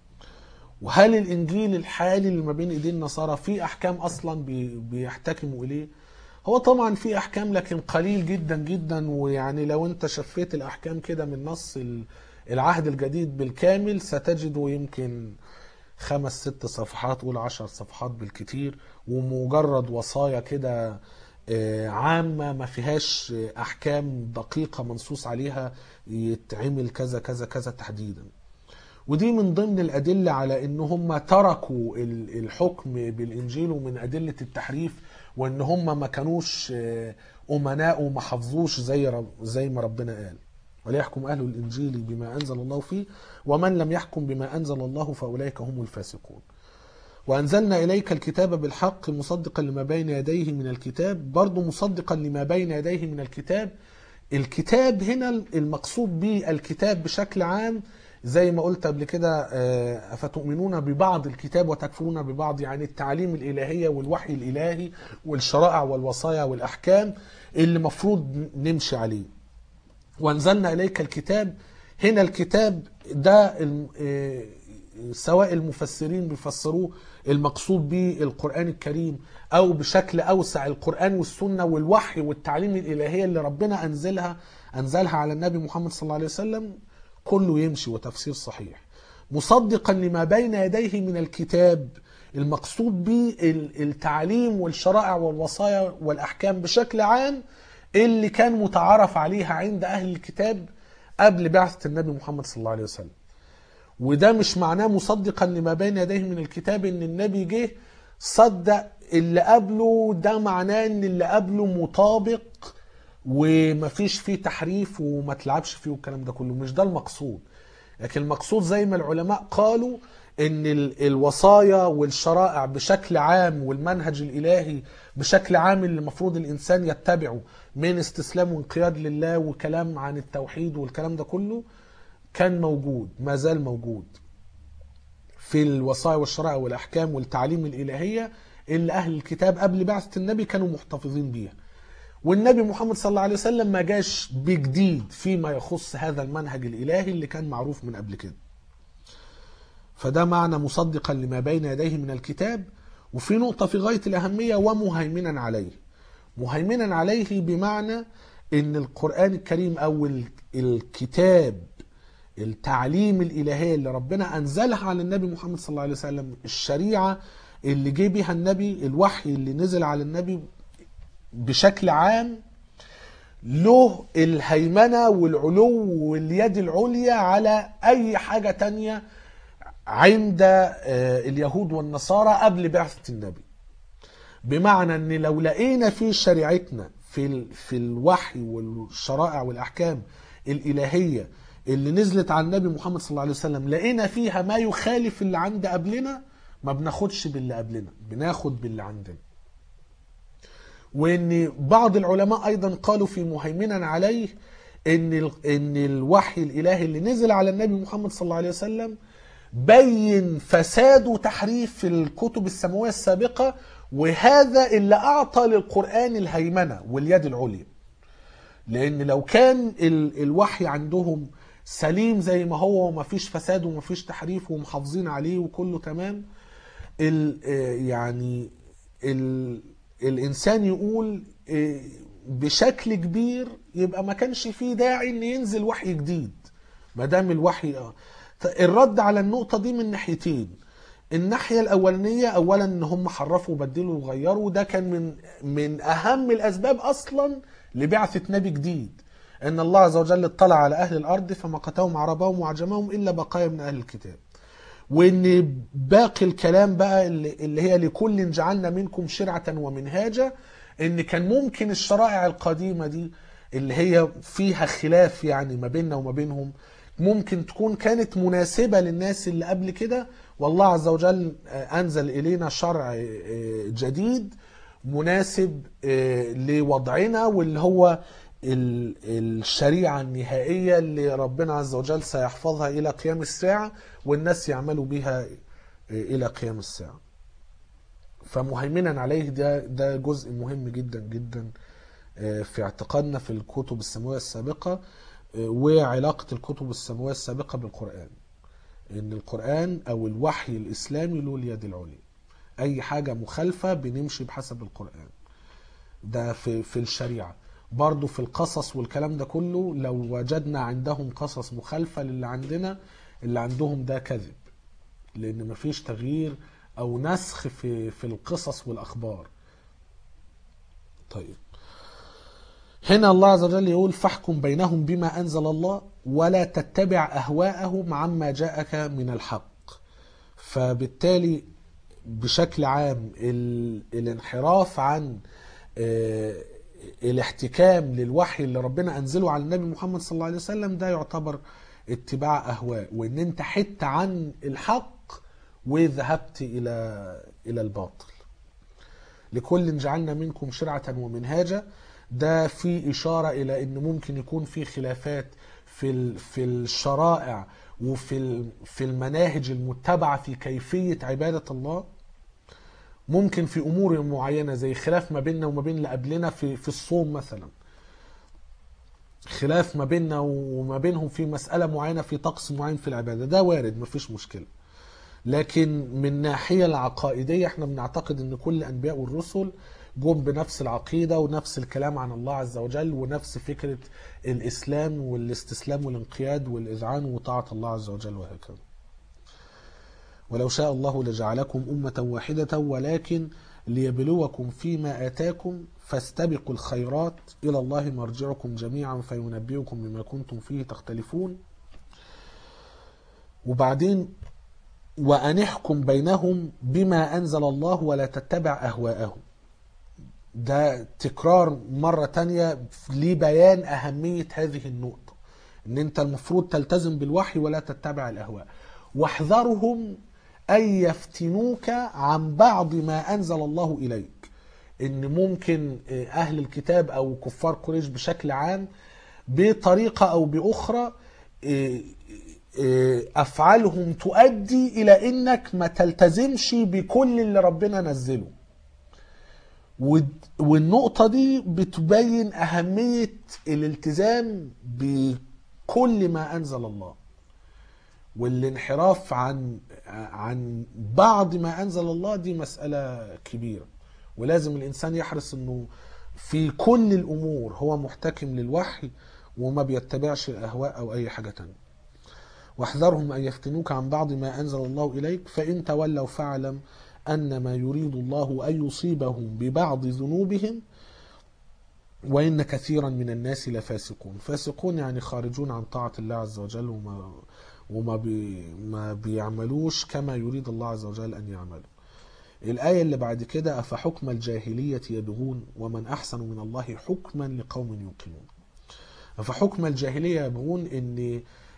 وهل الانجيل الحالي اللي ما بين ايدين النصارى فيه احكام اصلا بي- بيحتكموا اليه هو طبعا في احكام لكن قليل جدا جدا ويعني لو انت شفيت الاحكام كده من نص ال- العهد الجديد بالكامل ستجده يمكن خمس ست صفحات قول عشر صفحات بالكتير ومجرد وصايا كده آه، عامة ما فيهاش آه، أحكام دقيقة منصوص عليها يتعمل كذا كذا كذا تحديدا ودي من ضمن الأدلة على إن هم تركوا ال- الحكم بالإنجيل ومن أدلة التحريف وإن هم ما كانوش آه، أمناء وما حفظوش زي رب زي ما ربنا قال وليحكم أهل الإنجيل بما أنزل الله فيه ومن لم يحكم بما أنزل الله فأولئك هم الفاسقون وأنزلنا إليك الكتاب بالحق مصدقا لما بين يديه من الكتاب برضو مصدقا لما بين يديه من الكتاب الكتاب هنا المقصود به الكتاب بشكل عام زي ما قلت قبل كده آه، أفتؤمنون ببعض الكتاب وتكفرون ببعض يعني التعليم الإلهية والوحي الإلهي والشرائع والوصايا والأحكام اللي مفروض نمشي عليه وانزلنا اليك الكتاب هنا الكتاب ده الم- آه، سواء المفسرين بيفسروه المقصود به القرآن الكريم أو بشكل أوسع القرآن والسنة والوحي والتعليم الإلهية اللي ربنا أنزلها أنزلها على النبي محمد صلى الله عليه وسلم كله يمشي وتفسير صحيح مصدقا لما بين يديه من الكتاب المقصود به ال- التعليم والشرائع والوصايا والأحكام بشكل عام اللي كان متعارف عليها عند أهل الكتاب قبل بعثة النبي محمد صلى الله عليه وسلم وده مش معناه مصدقا لما بين يديه من الكتاب ان النبي جه صدق اللي قبله ده معناه ان اللي قبله مطابق ومفيش فيه تحريف وما تلعبش فيه والكلام ده كله مش ده المقصود لكن المقصود زي ما العلماء قالوا ان ال- الوصايا والشرائع بشكل عام والمنهج الالهي بشكل عام اللي المفروض الانسان يتبعه من استسلام وانقياد لله وكلام عن التوحيد والكلام ده كله كان موجود ما زال موجود في الوصايا والشرائع والاحكام والتعليم الالهيه اللي اهل الكتاب قبل بعثه النبي كانوا محتفظين بيها والنبي محمد صلى الله عليه وسلم ما جاش بجديد فيما يخص هذا المنهج الالهي اللي كان معروف من قبل كده فده معنى مصدقا لما بين يديه من الكتاب وفي نقطة في غاية الأهمية ومهيمنا عليه مهيمنا عليه بمعنى ان القرآن الكريم او ال- الكتاب التعليم الإلهية اللي ربنا أنزلها على النبي محمد صلى الله عليه وسلم الشريعة اللي جه بيها النبي الوحي اللي نزل على النبي بشكل عام له الهيمنة والعلو واليد العليا على أي حاجة تانية عند آه، اليهود والنصارى قبل بعثة النبي بمعنى ان لو لقينا في شريعتنا في ال- في الوحي والشرائع والاحكام الالهيه اللي نزلت على النبي محمد صلى الله عليه وسلم لقينا فيها ما يخالف اللي عند قبلنا ما بناخدش باللي قبلنا بناخد باللي عندنا وان بعض العلماء ايضا قالوا في مهيمنا عليه ان ال- ان الوحي الالهي اللي نزل على النبي محمد صلى الله عليه وسلم بين فساد وتحريف في الكتب السماويه السابقه وهذا اللي اعطى للقران الهيمنه واليد العليا لان لو كان ال- الوحي عندهم سليم زي ما هو وما فيش فساد وما فيش تحريف ومحافظين عليه وكله تمام ال آه، يعني ال الانسان يقول آه، بشكل كبير يبقى ما كانش فيه داعي ان ينزل وحي جديد ما دام الوحي اه الرد على النقطه دي من ناحيتين الناحيه الاولانيه اولا ان هم حرفوا وبدلوا وغيروا ده كان من من اهم الاسباب اصلا لبعثه نبي جديد ان الله عز وجل اطلع على اهل الارض فمقتهم عربهم وعجمهم الا بقايا من اهل الكتاب وان باقي الكلام بقى اللي اللي هي لكل جعلنا منكم شرعة ومنهاجا ان كان ممكن الشرائع القديمة دي اللي هي فيها خلاف يعني ما بيننا وما بينهم ممكن تكون كانت مناسبة للناس اللي قبل كده والله عز وجل آه، انزل الينا شرع آه، جديد مناسب آه، لوضعنا واللي هو ال- الشريعة النهائية اللي ربنا عز وجل سيحفظها إلى قيام الساعة والناس يعملوا بها إلى قيام الساعة فمهيمنا عليه ده ده جزء مهم جدا جدا آه، في اعتقادنا في الكتب السماوية السابقة آه، وعلاقة الكتب السماوية السابقة بالقرآن ان القرآن او الوحي الاسلامي له اليد العليا اي حاجة مخالفة بنمشي بحسب القرآن ده في في الشريعة برضو في القصص والكلام ده كله لو وجدنا عندهم قصص مخالفة للي عندنا اللي عندهم ده كذب لان مفيش تغيير او نسخ في في القصص والاخبار طيب هنا الله عز وجل يقول فاحكم بينهم بما انزل الله ولا تتبع اهواءهم عما جاءك من الحق فبالتالي بشكل عام ال... الانحراف عن آه، الاحتكام للوحي اللي ربنا انزله على النبي محمد صلى الله عليه وسلم ده يعتبر اتباع اهواء وان انت حدت عن الحق وذهبت الى الى الباطل لكل جعلنا منكم شرعة ومنهاجا ده في إشارة إلى أن ممكن يكون في خلافات في ال- في الشرائع وفي ال- في المناهج المتبعة في كيفية عبادة الله ممكن في أمور معينة زي خلاف ما بيننا وما بين اللي قبلنا في في الصوم مثلا خلاف ما بيننا وما بينهم في مسألة معينة في طقس معين في العبادة ده وارد مفيش مشكلة لكن من الناحية العقائدية احنا بنعتقد ان كل الانبياء والرسل جم بنفس العقيدة ونفس الكلام عن الله عز وجل ونفس فكرة الاسلام والاستسلام والانقياد والاذعان وطاعة الله عز وجل وهكذا ولو شاء الله لجعلكم أمة واحدة ولكن ليبلوكم فيما آتاكم فاستبقوا الخيرات إلى الله مرجعكم جميعا فينبئكم بما كنتم فيه تختلفون وبعدين وأن احكم بينهم بما أنزل الله ولا تتبع أهواءهم ده تكرار مرة تانية لبيان أهمية هذه النقطة ان انت المفروض تلتزم بالوحي ولا تتبع الأهواء واحذرهم أن يفتنوك عن بعض ما أنزل الله إليك ان ممكن أهل الكتاب أو كفار قريش بشكل عام بطريقة أو بأخرى افعالهم تؤدي الى انك ما تلتزمش بكل اللي ربنا نزله ود- والنقطة دي بتبين أهمية الالتزام بكل ما أنزل الله والانحراف عن عن بعض ما أنزل الله دي مسألة كبيرة ولازم الإنسان يحرص إنه في كل الأمور هو محتكم للوحي وما بيتبعش الأهواء أو أي حاجة تانية واحذرهم أن يفتنوك عن بعض ما أنزل الله إليك فإن تولوا فاعلم أن ما يريد الله أن يصيبهم ببعض ذنوبهم وإن كثيرا من الناس لفاسقون فاسقون يعني خارجون عن طاعة الله عز وجل وما, وما بي ما بيعملوش كما يريد الله عز وجل أن يعملوا الآية اللي بعد كده أفحكم الجاهلية يبغون ومن أحسن من الله حكما لقوم يوقنون أفحكم الجاهلية يبغون إن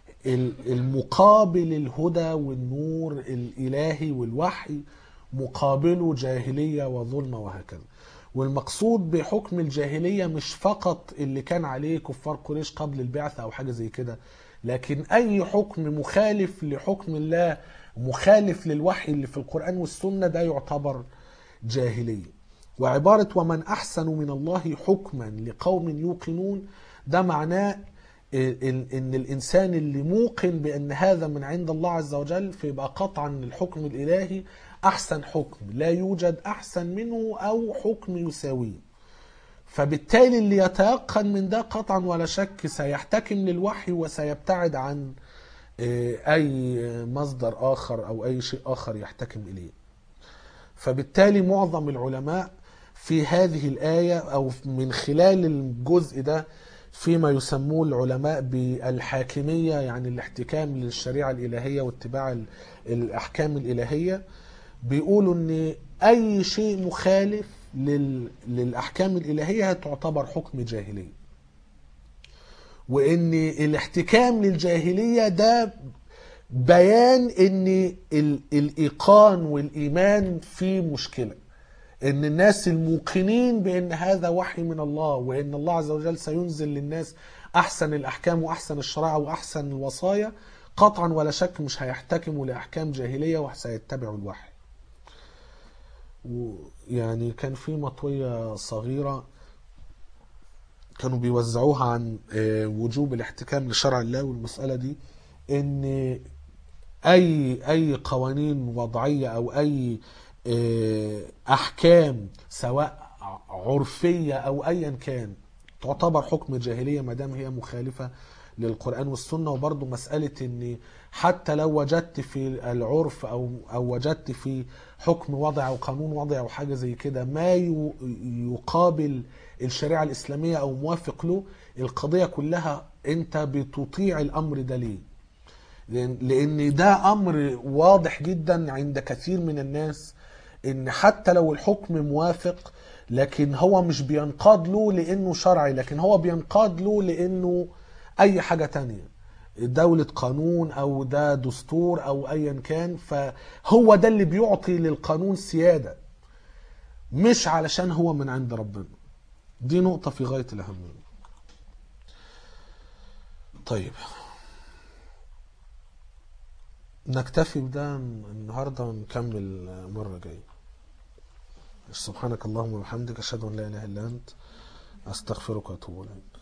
المقابل الهدى والنور الإلهي والوحي مقابله جاهلية وظلمة وهكذا والمقصود بحكم الجاهلية مش فقط اللي كان عليه كفار قريش قبل البعثة أو حاجة زي كده لكن أي حكم مخالف لحكم الله مخالف للوحي اللي في القرآن والسنة ده يعتبر جاهلية وعبارة ومن أحسن من الله حكما لقوم يوقنون ده معناه ان الانسان اللي موقن بان هذا من عند الله عز وجل فيبقى قطعا الحكم الالهي احسن حكم لا يوجد احسن منه او حكم يساويه فبالتالي اللي يتيقن من ده قطعا ولا شك سيحتكم للوحي وسيبتعد عن اي مصدر اخر او اي شيء اخر يحتكم اليه فبالتالي معظم العلماء في هذه الايه او من خلال الجزء ده فيما يسموه العلماء بالحاكمية يعني الاحتكام للشريعة الإلهية واتباع الأحكام الإلهية بيقولوا أن أي شيء مخالف لل... للأحكام الإلهية تعتبر حكم جاهلية وأن الاحتكام للجاهلية ده بيان أن ال... الإيقان والإيمان فيه مشكلة ان الناس الموقنين بان هذا وحي من الله وان الله عز وجل سينزل للناس احسن الاحكام واحسن الشرائع واحسن الوصايا قطعا ولا شك مش هيحتكموا لاحكام جاهليه وسيتبعوا الوحي ويعني كان في مطويه صغيره كانوا بيوزعوها عن آه، وجوب الاحتكام لشرع الله والمساله دي ان اي اي قوانين وضعيه او اي آه، احكام سواء عرفيه او ايا كان تعتبر حكم جاهليه ما دام هي مخالفه للقران والسنه وبرضه مساله ان حتى لو وجدت في العرف او او وجدت في حكم وضع او قانون وضع او حاجه زي كده ما ي- يقابل الشريعه الاسلاميه او موافق له القضيه كلها انت بتطيع الامر ده ليه لأن- لان ده امر واضح جدا عند كثير من الناس ان حتى لو الحكم موافق لكن هو مش بينقاد له لانه شرعي لكن هو بينقاد له لانه اي حاجة تانية دولة قانون او ده دستور او ايا كان فهو ده اللي بيعطي للقانون سيادة مش علشان هو من عند ربنا دي نقطة في غاية الأهمية طيب نكتفي بده النهارده ونكمل مرة جاية سبحانك اللهم وبحمدك أشهد أن لا إله إلا أنت أستغفرك وأتوب إليك